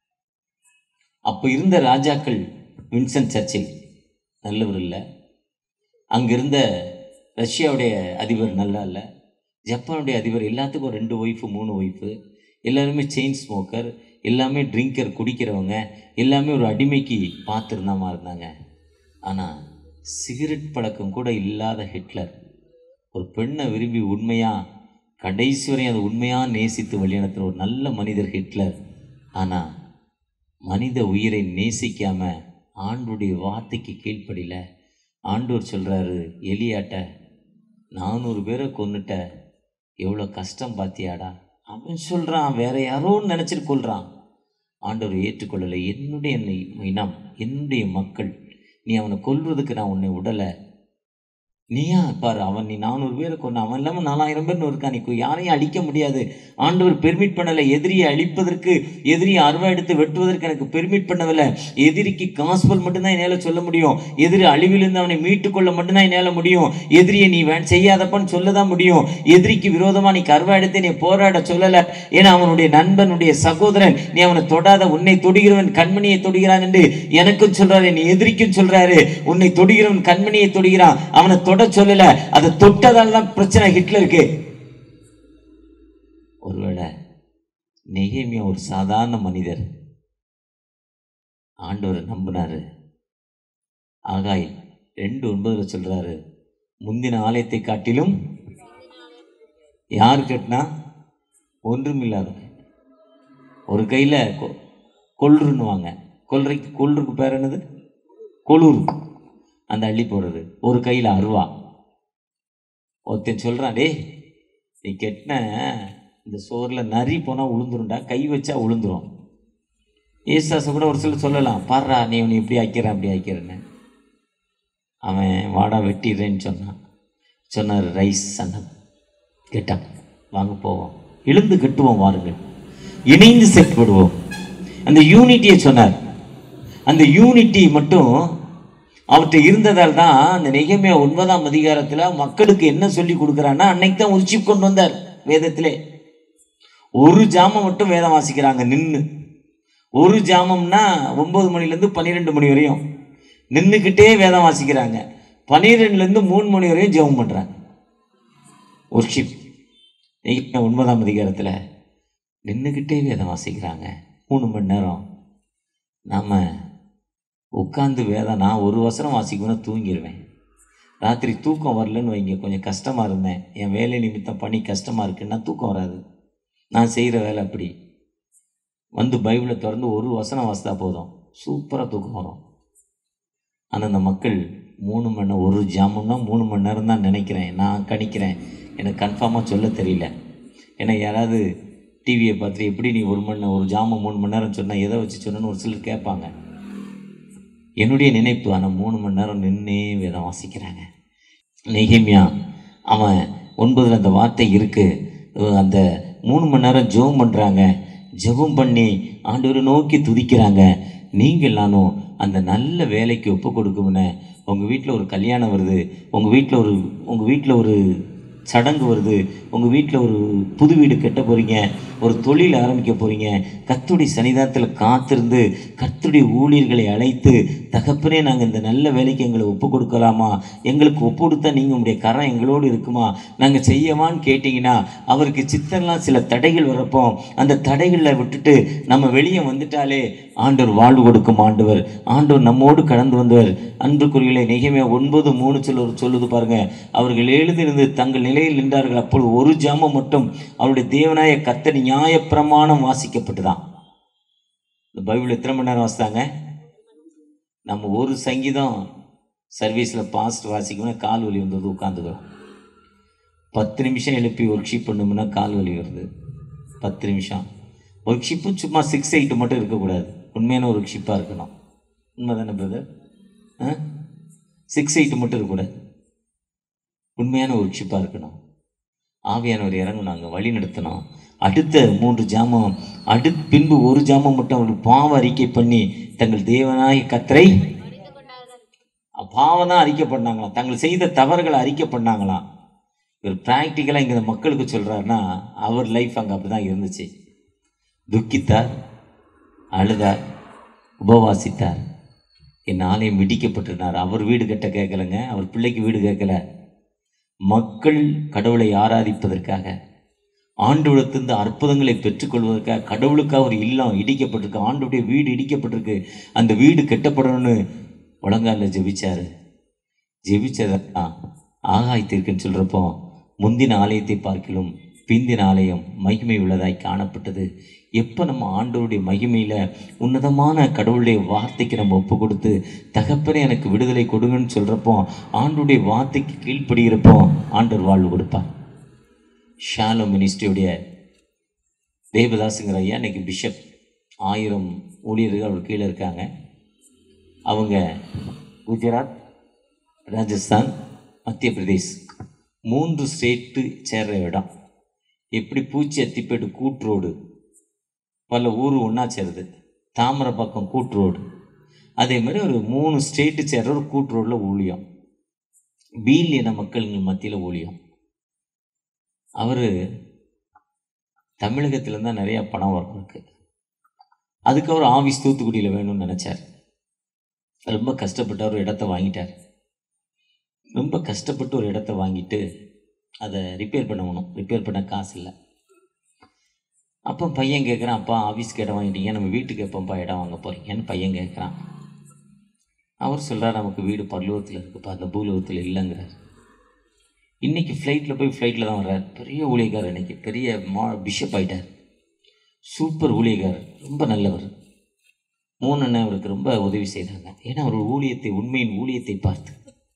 அப்போ இருந்த ராஜாக்கள் வின்சென்ட் சர்ச்சில் நல்லவர் இல்லை அங்கிருந்த ரஷ்யாவுடைய அதிபர் நல்லா இல்லை ஜப்பானுடைய அதிபர் எல்லாத்துக்கும் ரெண்டு ஒய்ஃபு மூணு ஒய்ஃபு எல்லாருமே செயின் ஸ்மோக்கர் எல்லாமே ட்ரிங்கர் குடிக்கிறவங்க எல்லாமே ஒரு அடிமைக்கு பார்த்துருந்தாமா இருந்தாங்க ஆனால் சிகரெட் பழக்கம் கூட இல்லாத ஹிட்லர் ஒரு பெண்ணை விரும்பி உண்மையாக கடைசி வரை அதை உண்மையாக நேசித்து வழிநடத்துகிற ஒரு நல்ல மனிதர் ஹிட்லர் ஆனால் மனித உயிரை நேசிக்காம ஆண்டுடைய வார்த்தைக்கு கீழ்ப்படியில ஆண்டவர் சொல்கிறாரு எலியாட்ட நானூறு பேரை கொன்னுட்ட எவ்வளோ கஷ்டம் பாத்தியாடா அவன் சொல்கிறான் வேற யாரோன்னு நினச்சிட்டு கொள்கிறான் ஆண்டவர் ஏற்றுக்கொள்ளலை என்னுடைய இனம் என்னுடைய மக்கள் நீ அவனை கொல்வதுக்கு நான் உன்னை விடலை நீயா பாரு அவன் நீ நானூறு பேரை கொண்டு அவன் இல்லாமல் நாலாயிரம் பேர்னு இருக்கான் நீ யாரையும் அழிக்க முடியாது ஆண்டவர் பெர்மிட் பண்ணலை எதிரியை அழிப்பதற்கு எதிரியை அருவா எடுத்து வெட்டுவதற்கு எனக்கு பெர்மிட் பண்ணவில்லை எதிரிக்கு காஸ்பல் மட்டும்தான் என்னால் சொல்ல முடியும் எதிரி அழிவிலிருந்து அவனை மீட்டுக்கொள்ள மட்டும்தான் என்னால் முடியும் எதிரியை நீ வே செய்யாதப்பன்னு சொல்ல தான் முடியும் எதிரிக்கு விரோதமாக நீ கருவா எடுத்து நீ போராட சொல்லலை ஏன்னா அவனுடைய நண்பனுடைய சகோதரன் நீ அவனை தொடாத உன்னை தொடுகிறவன் கண்மணியை தொடுகிறான் என்று எனக்கும் சொல்றாரு நீ எதிரிக்கும் சொல்றாரு உன்னை தொடுகிறவன் கண்மணியை தொடுகிறான் அவனை தொட சொல்லல அதை தொட்டதால தான் பிரச்சனை ஹிட்லருக்கு ஒருவேளை நெகேமியா ஒரு சாதாரண மனிதர் ஆண்டவரை நம்பினாரு ஆகாய் ரெண்டு ஒன்பதுல சொல்றாரு முந்தின ஆலயத்தை காட்டிலும் யார் கட்டினா ஒன்றுமில்லாத ஒரு கையில் கொள்றுன்னுவாங்க கொள்றைக்கு கொள்றுக்கு பேர் என்னது கொளூர் அந்த அள்ளி போடுறது ஒரு கையில் அருவா ஒருத்தன் சொல்கிறான் டேய் நீ கெட்டின இந்த சோறில் நரி போனால் உளுந்துரும்டா கை வச்சா உளுந்துரும் ஏசாசை கூட ஒரு சிலர் சொல்லலாம் பாடுறா நீ உன்னை இப்படி ஆக்கிறேன் அப்படி ஆக்கிறேன்னு அவன் வாடா வெட்டிடுறேன்னு சொன்னான் சொன்னார் ரைஸ் சன்னம் கெட்டான் வாங்க போவோம் எழுந்து கட்டுவோம் வாருங்கள் இணைந்து செயல்படுவோம் அந்த யூனிட்டியை சொன்னார் அந்த யூனிட்டி மட்டும் அவர்கிட்ட இருந்ததால் தான் அந்த நெகமையா ஒன்பதாம் அதிகாரத்தில் மக்களுக்கு என்ன சொல்லி கொடுக்குறான்னா அன்னைக்கு தான் உச்சி கொண்டு வந்தார் வேதத்திலே ஒரு ஜாமம் மட்டும் வேதம் வாசிக்கிறாங்க நின்று ஒரு ஜாமம்னா ஒன்பது மணிலேருந்து பன்னிரெண்டு மணி வரையும் நின்றுக்கிட்டே வேதம் வாசிக்கிறாங்க பன்னிரெண்டுலேருந்து மூணு மணி வரையும் ஜெபம் பண்ணுறாங்க ஒர்ஷிப் ஒன்பதாம் அதிகாரத்தில் நின்றுக்கிட்டே வேதம் வாசிக்கிறாங்க மூணு மணி நேரம் நாம் உட்காந்து வேதம் நான் ஒரு வசனம் வாசிக்கணும்னா தூங்கிடுவேன் ராத்திரி தூக்கம் வரலன்னு வைங்க கொஞ்சம் கஷ்டமாக இருந்தேன் என் வேலை நிமித்தம் பண்ணி கஷ்டமாக இருக்குன்னா தூக்கம் வராது நான் செய்கிற வேலை அப்படி வந்து பைபிளை திறந்து ஒரு வசனம் வாசித்தா போதும் சூப்பராக தூக்கம் வரும் ஆனால் அந்த மக்கள் மூணு மணி நேரம் ஒரு ஜாமுன்னா மூணு மணி நேரம் தான் நினைக்கிறேன் நான் கணிக்கிறேன் எனக்கு கன்ஃபார்மாக சொல்ல தெரியல ஏன்னா யாராவது டிவியை பார்த்துட்டு எப்படி நீ ஒரு மணி நேரம் ஒரு ஜாமம் மூணு மணி நேரம் சொன்னால் எதை வச்சு சொன்னேன்னு ஒரு சிலர் கேட்பாங்க என்னுடைய நினைப்பு ஆனால் மூணு மணி நேரம் நின்னே வேதம் வாசிக்கிறாங்க நெகிமியா அவன் ஒன்பதில் அந்த வார்த்தை இருக்குது அந்த மூணு மணி நேரம் ஜெபம் பண்ணுறாங்க ஜெபம் பண்ணி ஆண்டவரை நோக்கி துதிக்கிறாங்க நீங்கள் நானும் அந்த நல்ல வேலைக்கு ஒப்பு கொடுக்கும்னு உங்கள் வீட்டில் ஒரு கல்யாணம் வருது உங்கள் வீட்டில் ஒரு உங்கள் வீட்டில் ஒரு சடங்கு வருது உங்கள் வீட்டில் ஒரு புது வீடு கட்ட போகிறீங்க ஒரு தொழில் ஆரம்பிக்க போகிறீங்க கத்துடைய சன்னிதானத்தில் காத்திருந்து கத்துடைய ஊழியர்களை அழைத்து தகப்பனே நாங்கள் இந்த நல்ல வேலைக்கு எங்களை ஒப்பு கொடுக்கலாமா எங்களுக்கு ஒப்பு கொடுத்தா நீங்கள் உங்களுடைய கரம் எங்களோடு இருக்குமா நாங்கள் செய்யவான்னு கேட்டிங்கன்னா அவருக்கு சித்தம்லாம் சில தடைகள் வரப்போ அந்த தடைகளை விட்டுட்டு நம்ம வெளியே வந்துட்டாலே ஆண்டவர் வாழ்வு கொடுக்கும் ஆண்டவர் ஆண்டவர் நம்மோடு கடந்து வந்தவர் அன்புக்குரியலை நெகிமையா ஒன்பது மூணு சொல்ல சொல்லுது பாருங்க அவர்கள் எழுந்திருந்து தங்கள் நிலையில் நின்றார்கள் அப்பொழுது ஒரு ஜாமம் மட்டும் அவருடைய தேவனாய கத்தடி நியாயப்பிரமாணம் வாசிக்கப்பட்டுதான் இந்த பைபிள் எத்தனை மணி நேரம் வாசித்தாங்க நம்ம ஒரு சங்கீதம் சர்வீஸில் பாஸ்ட் வாசிக்கணும்னா கால் வலி வந்தது உட்காந்துக்கிறோம் பத்து நிமிஷம் எழுப்பி ஒர்க் ஷீப் பண்ணோம்னா கால் வலி வருது பத்து நிமிஷம் ஒர்க் ஷிப்பும் சும்மா சிக்ஸ் எயிட் மட்டும் இருக்கக்கூடாது உண்மையான ஒர்க் ஷிப்பாக இருக்கணும் உண்மை தானே பிரதர் ஆ சிக்ஸ் எயிட் மட்டும் இருக்கக்கூடாது உண்மையான ஒர்க் ஷிப்பாக இருக்கணும் ஆவியானவர் இறங்கணும் அங்கே வழி நடத்தணும் அடுத்த மூன்று ஜாமம் அடு பின்பு ஒரு ஜாமம் மட்டும் அவர்கள் பாவ அறிக்கை பண்ணி தங்கள் தேவனாய கத்தரை பாவம் தான் அறிக்கை பண்ணாங்களாம் தங்கள் செய்த தவறுகளை அறிக்கை பண்ணாங்களாம் இவர் ப்ராக்டிக்கலாக இங்கே மக்களுக்கு சொல்கிறாருன்னா அவர் லைஃப் அங்கே அப்படி தான் இருந்துச்சு துக்கித்தார் அழுதார் உபவாசித்தார் என் ஆலயம் இடிக்கப்பட்டிருந்தார் அவர் வீடு கட்ட கேட்கலங்க அவர் பிள்ளைக்கு வீடு கேட்கல மக்கள் கடவுளை ஆராதிப்பதற்காக ஆண்டோடத்திலிருந்து அற்புதங்களை பெற்றுக்கொள்வதற்காக கடவுளுக்காக ஒரு இல்லம் இடிக்கப்பட்டிருக்கு ஆண்டுடைய வீடு இடிக்கப்பட்டிருக்கு அந்த வீடு கட்டப்படணும்னு முழங்காலில் ஜெபிச்சாரு ஜெபிச்சதான் ஆகாயத்திற்குன்னு சொல்கிறப்போ முந்தின ஆலயத்தை பார்க்கிலும் பிந்தின ஆலயம் மகிமை உள்ளதாய் காணப்பட்டது எப்போ நம்ம ஆண்டவருடைய மகிமையில் உன்னதமான கடவுளுடைய வார்த்தைக்கு நம்ம ஒப்பு கொடுத்து தகப்பனே எனக்கு விடுதலை கொடுங்கன்னு சொல்கிறப்போ ஆண்டுடைய வார்த்தைக்கு கீழ்ப்படுகிறப்போ ஆண்டவர் வாழ்வு கொடுப்பார் ஷாலோ மினிஸ்ட்ரியுடைய தேவதாஸுங்கிற ஐயா இன்னைக்கு பிஷப் ஆயிரம் ஊழியர்கள் அவர் கீழே இருக்காங்க அவங்க குஜராத் ராஜஸ்தான் மத்திய பிரதேஷ் மூன்று ஸ்டேட்டு சேர்ற இடம் எப்படி பூச்சி அத்திப்பேட்டு கூட்ரோடு பல ஊர் ஒன்றா சேருது தாமரைப்பாக்கம் கூட்ரோடு அதே மாதிரி ஒரு மூணு ஸ்டேட்டு சேர்ற ஒரு கூட்ரோடில் ஊழியம் பீல் இன மக்கள் மத்தியில் ஊழியம் அவர் தமிழகத்தில் தான் நிறையா பணம் வரும் இருக்கு அதுக்கு அவர் ஆஃபீஸ் தூத்துக்குடியில் வேணும்னு நினச்சார் ரொம்ப கஷ்டப்பட்டு ஒரு இடத்த வாங்கிட்டார் ரொம்ப கஷ்டப்பட்டு ஒரு இடத்த வாங்கிட்டு அதை ரிப்பேர் பண்ணணும் ரிப்பேர் பண்ண காசு இல்லை அப்போ பையன் கேட்குறான் அப்பா ஆஃபீஸ்க்கு இடம் வாங்கிட்டீங்க நம்ம வீட்டுக்கு எப்போப்பா இடம் வாங்க போகிறீங்கன்னு பையன் கேட்குறான் அவர் சொல்கிறார் நமக்கு வீடு பல்லூரத்தில் இருக்குப்பா அந்த பூலோகத்தில் இல்லைங்கிறார் இன்றைக்கி ஃப்ளைட்டில் போய் ஃப்ளைட்டில் தான் வர்றார் பெரிய ஊழியக்காரர் இன்னைக்கு பெரிய மா பிஷப் ஆயிட்டார் சூப்பர் ஊழியக்காரர் ரொம்ப நல்லவர் மூணு அண்ணன் அவருக்கு ரொம்ப உதவி செய்கிறாங்க ஏன்னா அவர் ஊழியத்தை உண்மையின் ஊழியத்தை பார்த்து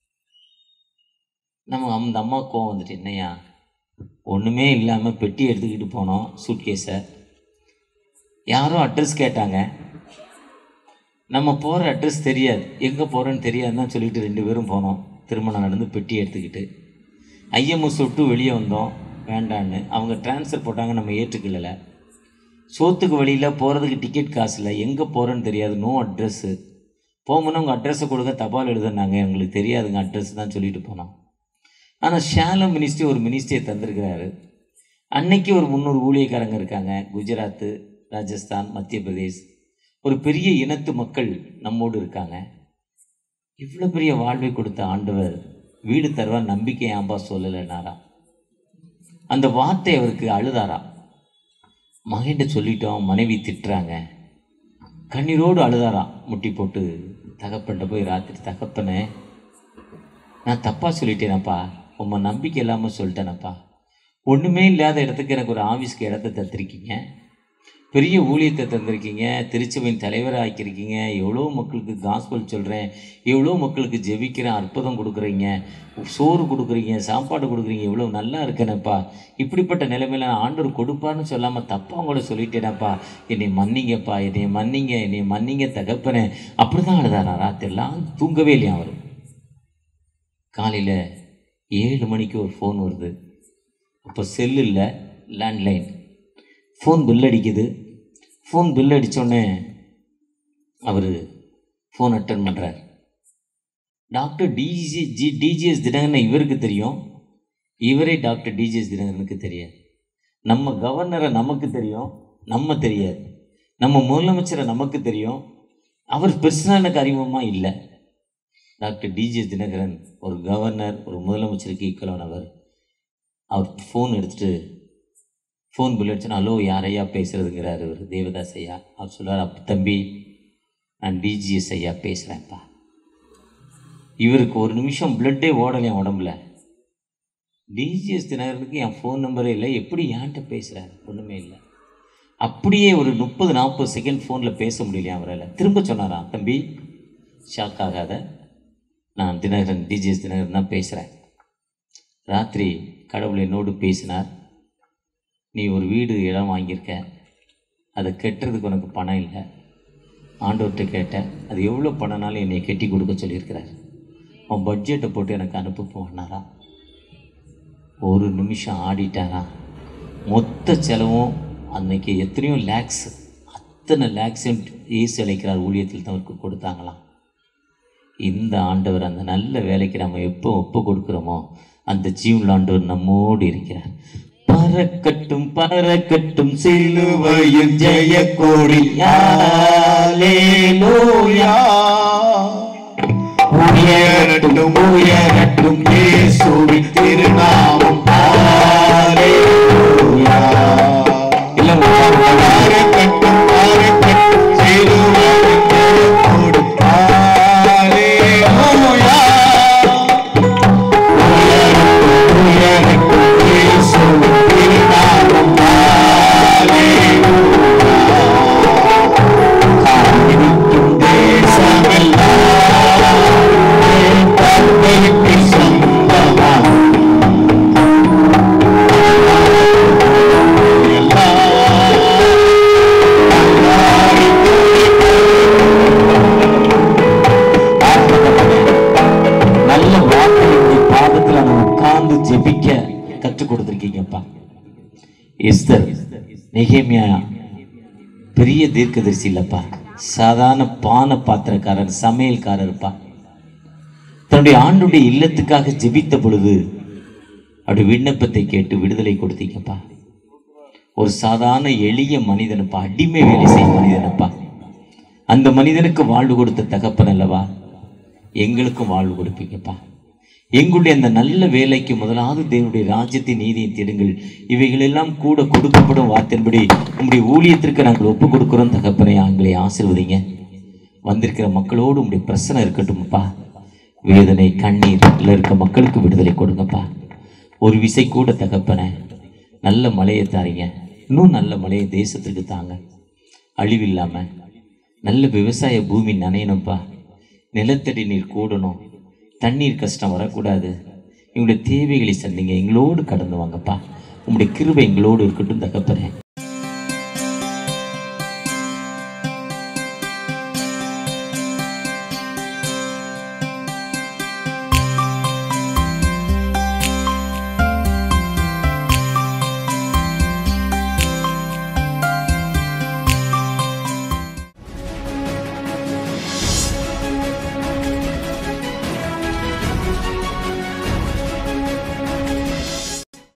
நம்ம அந்த அம்மா கோவம் வந்துட்டு என்னையா ஒன்றுமே இல்லாமல் பெட்டி எடுத்துக்கிட்டு போனோம் சூட்கேஸை யாரோ அட்ரஸ் கேட்டாங்க நம்ம போகிற அட்ரஸ் தெரியாது எங்கே போகிறோன்னு தெரியாதுன்னு தான் சொல்லிட்டு ரெண்டு பேரும் போனோம் திருமணம் நடந்து பெட்டி எடுத்துக்கிட்டு ஐஎம்எஸ் விட்டு வெளியே வந்தோம் வேண்டான்னு அவங்க ட்ரான்ஸ்ஃபர் போட்டாங்க நம்ம ஏற்றுக்கல சோத்துக்கு வழியில் போகிறதுக்கு டிக்கெட் காசு இல்லை எங்கே போகிறோன்னு தெரியாது நோ அட்ரஸ்ஸு போகும்போது உங்கள் அட்ரஸை கொடுங்க தபால் எழுதுனாங்க எங்களுக்கு தெரியாதுங்க அட்ரஸ் தான் சொல்லிட்டு போனோம் ஆனால் ஷாலம் மினிஸ்ட்ரி ஒரு மினிஸ்ட்ரியை தந்திருக்கிறாரு அன்னைக்கு ஒரு முந்நூறு ஊழியக்காரங்க இருக்காங்க குஜராத்து ராஜஸ்தான் மத்திய பிரதேஷ் ஒரு பெரிய இனத்து மக்கள் நம்மோடு இருக்காங்க இவ்வளோ பெரிய வாழ்வை கொடுத்த ஆண்டவர் வீடு தருவா நம்பிக்கை ஆம்பா சொல்லலைனாரா அந்த வார்த்தை அவருக்கு அழுதாரா மகன்கிட்ட சொல்லிட்டோம் மனைவி திட்டுறாங்க கண்ணீரோடு அழுதாராம் முட்டி போட்டு தகப்பன்ட்ட போய் ராத்திரி தகப்பனே நான் தப்பாக சொல்லிட்டேனப்பா உம்ம நம்பிக்கை இல்லாமல் சொல்லிட்டேனப்பா ஒன்றுமே இல்லாத இடத்துக்கு எனக்கு ஒரு ஆஃபீஸ்க்கு இடத்த தத்திருக்கீங்க பெரிய ஊழியத்தை தந்திருக்கீங்க திருச்சபையின் தலைவராக ஆக்கியிருக்கீங்க எவ்வளோ மக்களுக்கு காஸ்பல் சொல்கிறேன் எவ்வளோ மக்களுக்கு ஜெபிக்கிறேன் அற்புதம் கொடுக்குறீங்க சோறு கொடுக்குறீங்க சாப்பாடு கொடுக்குறீங்க இவ்வளோ நல்லா இருக்கேனப்பா இப்படிப்பட்ட நிலைமையில நான் ஆண்டவர் கொடுப்பார்னு சொல்லாமல் தப்பாக கூட சொல்லிட்டேனப்பா என்னை மன்னிங்கப்பா என்னை மன்னிங்க என்னை மன்னிங்க தகப்பனே அப்படி தான் அழுதாரா ராத்திரிலாம் தூங்கவே இல்லையா அவர் காலையில் ஏழு மணிக்கு ஒரு ஃபோன் வருது அப்போ செல்லு இல்லை லேண்ட்லைன் ஃபோன் பில் அடிக்குது ஃபோன் பில் அடித்தோடனே அவர் ஃபோன் அட்டன் பண்ணுறார் doctor DG G DGS Dhinakaran இவருக்கு தெரியும் இவரே டாக்டர் டிஜிஎஸ் தினகரனுக்கு தெரியாது நம்ம கவர்னரை நமக்கு தெரியும் நம்ம தெரியாது நம்ம முதலமைச்சரை நமக்கு தெரியும் அவர் பெருசாக எனக்கு அறிமுகமாக இல்லை டாக்டர் டிஜிஎஸ் தினகரன் ஒரு கவர்னர் ஒரு முதலமைச்சருக்கு ஈக்குவலானவர் அவர் ஃபோன் எடுத்துட்டு ஃபோன் பில் அடிச்சுன்னா ஹலோ யாரையா பேசுகிறதுங்கிறாரு இவர் தேவதாஸ் ஐயா அவர் சொல்கிறார் அப்போ தம்பி நான் டிஜிஎஸ் ஐயா பேசுகிறேன்ப்பா இவருக்கு ஒரு நிமிஷம் பிளட்டே ஓடலையா உடம்புல டிஜிஎஸ் தினகரனுக்கு என் ஃபோன் நம்பரே இல்லை எப்படி என்கிட்ட பேசுகிறாரு ஒன்றுமே இல்லை அப்படியே ஒரு முப்பது நாற்பது செகண்ட் ஃபோனில் பேச முடியலையா அவரால் திரும்ப சொன்னாராம் தம்பி ஷாக் ஆகாத நான் தினகரன் டிஜிஎஸ் தினகரன் தான் பேசுகிறேன் ராத்திரி கடவுள் என்னோடு பேசினார் நீ ஒரு வீடு இடம் வாங்கியிருக்க அதை கட்டுறதுக்கு உனக்கு பணம் இல்லை ஆண்டவர்கிட்ட கேட்டேன் அது எவ்வளோ பணம்னாலும் என்னை கட்டி கொடுக்க சொல்லியிருக்கிறார் உன் பட்ஜெட்டை போட்டு எனக்கு அனுப்ப போனாரா ஒரு நிமிஷம் ஆடிட்டாரா மொத்த செலவும் அன்னைக்கு எத்தனையோ லேக்ஸ் அத்தனை லேக்ஸும் ஏசு அழைக்கிறார் ஊழியத்தில் தான் அவருக்கு கொடுத்தாங்களாம் இந்த ஆண்டவர் அந்த நல்ல வேலைக்கு நம்ம எப்போ ஒப்பு கொடுக்குறோமோ அந்த ஜீவன் ஆண்டவர் நம்மோடு இருக்கிறார் பறக்கட்டும் பறக்கட்டும் சிலுவையில் ஜெய கோடி ஹalleluya உயரட்டும் உயரட்டும் இயேசுவின் திருநாமம் ஹalleluya எல்லாம் உட்காருங்க. பறக்கட்டும் பறக்கட்டும் சிலுவையில் ஜெய கோடி ஹalleluya உயரட்டும் உயரட்டும் இயேசுவின் திருநாமம் ஹalleluya காண்பிக்கும் தேசமெல்லாம் என் தந்தைக்கு சொந்தமாம். நல்ல வார்த்தைகளுடைய பாதத்துல நம்ம உட்கார்ந்து ஜெபிக்க கற்றுக் கொடுத்துருக்கீங்கப்பா எஸ்தர் நெகேமியா பெரிய தீர்க்கதரிசி இல்லப்பா சாதாரண பான பாத்திரக்காரர் சமையல்காரர்ப்பா தன்னுடைய ஆண்டுடைய இல்லத்துக்காக ஜெபித்த பொழுது அப்படி விண்ணப்பத்தை கேட்டு விடுதலை கொடுத்தீங்கப்பா ஒரு சாதாரண எளிய மனிதனப்பா அடிமை வேலை செய்யும் மனிதனப்பா அந்த மனிதனுக்கு வாழ்வு கொடுத்த தகப்பன் அல்லவா எங்களுக்கும் வாழ்வு கொடுப்பீங்கப்பா எங்களுடைய அந்த நல்ல வேலைக்கு முதலாவது தேவனுடைய ராஜ்யத்தின் நீதியை தேடுங்கள் இவைகளெல்லாம் கூட கொடுக்கப்படும் வார்த்தையின்படி உங்களுடைய ஊழியத்திற்கு நாங்கள் ஒப்பு கொடுக்கிறோம் தகப்பனை ஆங்களை ஆசிர்வதிங்க வந்திருக்கிற மக்களோடு உங்களுடைய பிரச்சனை இருக்கட்டும்ப்பா வேதனை கண்ணீர் இருக்க மக்களுக்கு விடுதலை கொடுங்கப்பா ஒரு விசை கூட தகப்பனை நல்ல மழையை தாரீங்க இன்னும் நல்ல மழையை தேசத்துக்கு தாங்க அழிவில்லாமல் நல்ல விவசாய பூமி நனையணும்ப்பா நிலத்தடி நீர் கூடணும் தண்ணீர் கஷ்டம் வரக்கூடாது எங்களுடைய தேவைகளை சந்திங்க எங்களோடு கடந்து வாங்கப்பா உங்களுடைய கிருபை எங்களோடு இருக்கட்டும் தகப்பனே